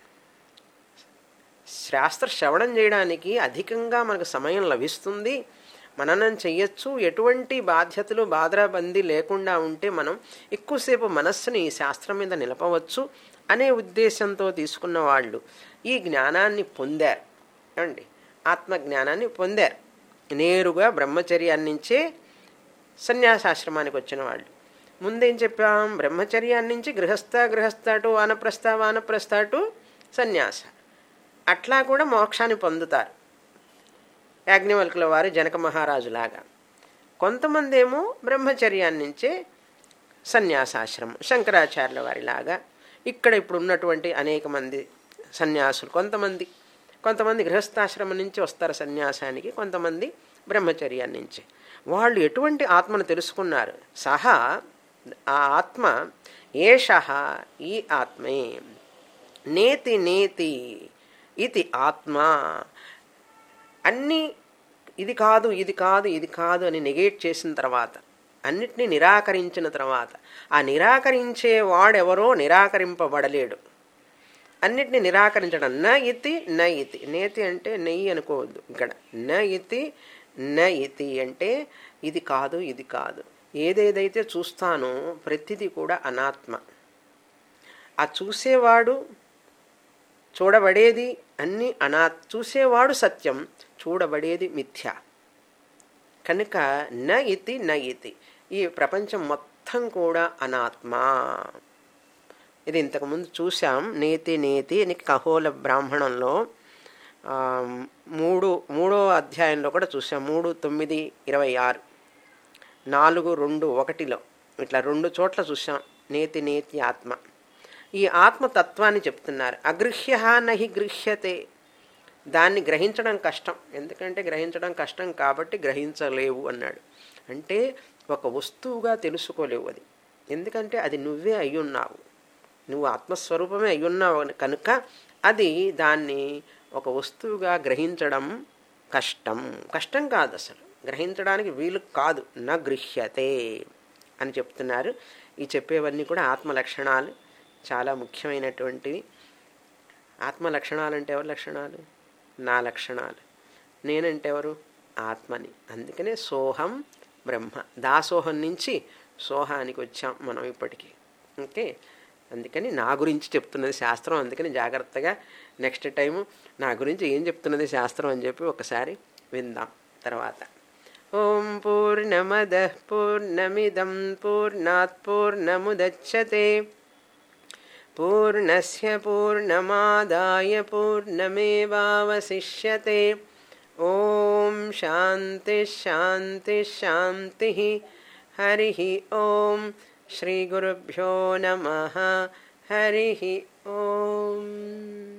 శాస్త్ర శ్రవణం చేయడానికి అధికంగా మనకు సమయం లభిస్తుంది మననం చెయ్యొచ్చు ఎటువంటి బాధ్యతలు బాధరబందీ లేకుండా ఉంటే మనం ఎక్కువసేపు మనస్సుని ఈ శాస్త్రం మీద నిలపవచ్చు అనే ఉద్దేశంతో తీసుకున్న వాళ్ళు ఈ జ్ఞానాన్ని పొందారు అండి ఆత్మజ్ఞానాన్ని పొందారు నేరుగా బ్రహ్మచర్యాన్ని నుంచే సన్యాసాశ్రమానికి వచ్చిన వాళ్ళు ముందేం చెప్పాం బ్రహ్మచర్యాన్ని నుంచి గృహస్థ గృహస్థటు వానప్రస్థ వానప్రస్థటు సన్యాస అట్లా కూడా మోక్షాన్ని పొందుతారు యాజ్ఞవల్కుల వారు జనక మహారాజులాగా కొంతమంది ఏమో బ్రహ్మచర్యాన్ని నుంచే సన్యాసాశ్రమం శంకరాచార్యుల వారిలాగా ఇక్కడ ఇప్పుడు ఉన్నటువంటి అనేక మంది సన్యాసులు కొంతమంది కొంతమంది గృహస్థాశ్రమం నుంచి వస్తారు సన్యాసానికి కొంతమంది బ్రహ్మచర్యాన్ని నుంచి వాళ్ళు ఎటువంటి ఆత్మను తెలుసుకున్నారు సహా ఆ ఆత్మ ఏష ఈ ఆత్మే నేతి నేతి ఇది ఆత్మ అన్నీ ఇది కాదు ఇది కాదు ఇది కాదు అని నెగేట్ చేసిన తర్వాత అన్నిటినీ నిరాకరించిన తర్వాత ఆ నిరాకరించే వాడెవరో నిరాకరింపబడలేడు అన్నిటిని నిరాకరించడం న ఇతి న ఇతి నేతి అంటే నెయ్యి అనుకోవద్దు ఇక్కడ న ఇతి న ఇతి అంటే ఇది కాదు ఇది కాదు ఏదేదైతే చూస్తానో ప్రతిదీ కూడా అనాత్మ ఆ చూసేవాడు చూడబడేది అన్ని అనా చూసేవాడు సత్యం చూడబడేది మిథ్య కనుక న ఇతి న ఇతి ఈ ప్రపంచం మొత్తం కూడా అనాత్మ ఇది ఇంతకుముందు చూసాం నేతి నేతి అని ఖగోళ బ్రాహ్మణంలో మూడు మూడో అధ్యాయంలో కూడా చూసాం మూడు తొమ్మిది ఇరవై ఆరు నాలుగు రెండు ఒకటిలో ఇట్లా రెండు చోట్ల చూసాం నేతి నేతి ఆత్మ ఈ ఆత్మతత్వాన్ని చెప్తున్నారు అగృహ్య నహి గృహ్యతే దాన్ని గ్రహించడం కష్టం ఎందుకంటే గ్రహించడం కష్టం కాబట్టి గ్రహించలేవు అన్నాడు అంటే ఒక వస్తువుగా తెలుసుకోలేవు అది ఎందుకంటే అది నువ్వే అయ్యున్నావు నువ్వు ఆత్మస్వరూపమే అయ్యున్నావు కనుక అది దాన్ని ఒక వస్తువుగా గ్రహించడం కష్టం కష్టం కాదు అసలు గ్రహించడానికి వీలు కాదు నా గృహ్యతే అని చెప్తున్నారు ఈ చెప్పేవన్నీ కూడా ఆత్మ లక్షణాలు చాలా ముఖ్యమైనటువంటివి ఆత్మ లక్షణాలు అంటే ఎవరి లక్షణాలు నా లక్షణాలు నేనంటే ఎవరు ఆత్మని అందుకనే సోహం బ్రహ్మ దాసోహం నుంచి సోహానికి వచ్చాం మనం ఇప్పటికీ ఓకే అందుకని నా గురించి చెప్తున్నది శాస్త్రం అందుకని జాగ్రత్తగా నెక్స్ట్ టైము నా గురించి ఏం చెప్తున్నది శాస్త్రం అని చెప్పి ఒకసారి విందాం తర్వాత ఓం పూర్ణమద పూర్ణమిదం పూర్ణాత్ పూర్ణముదచ్చతే పూర్ణస్య పూర్ణమాదాయ పూర్ణమేవావశిష్యతే ఓం శాంతి శాంతి శాంతి హరి ఓం శ్రీ గురుభ్యో నమ హరి ఓం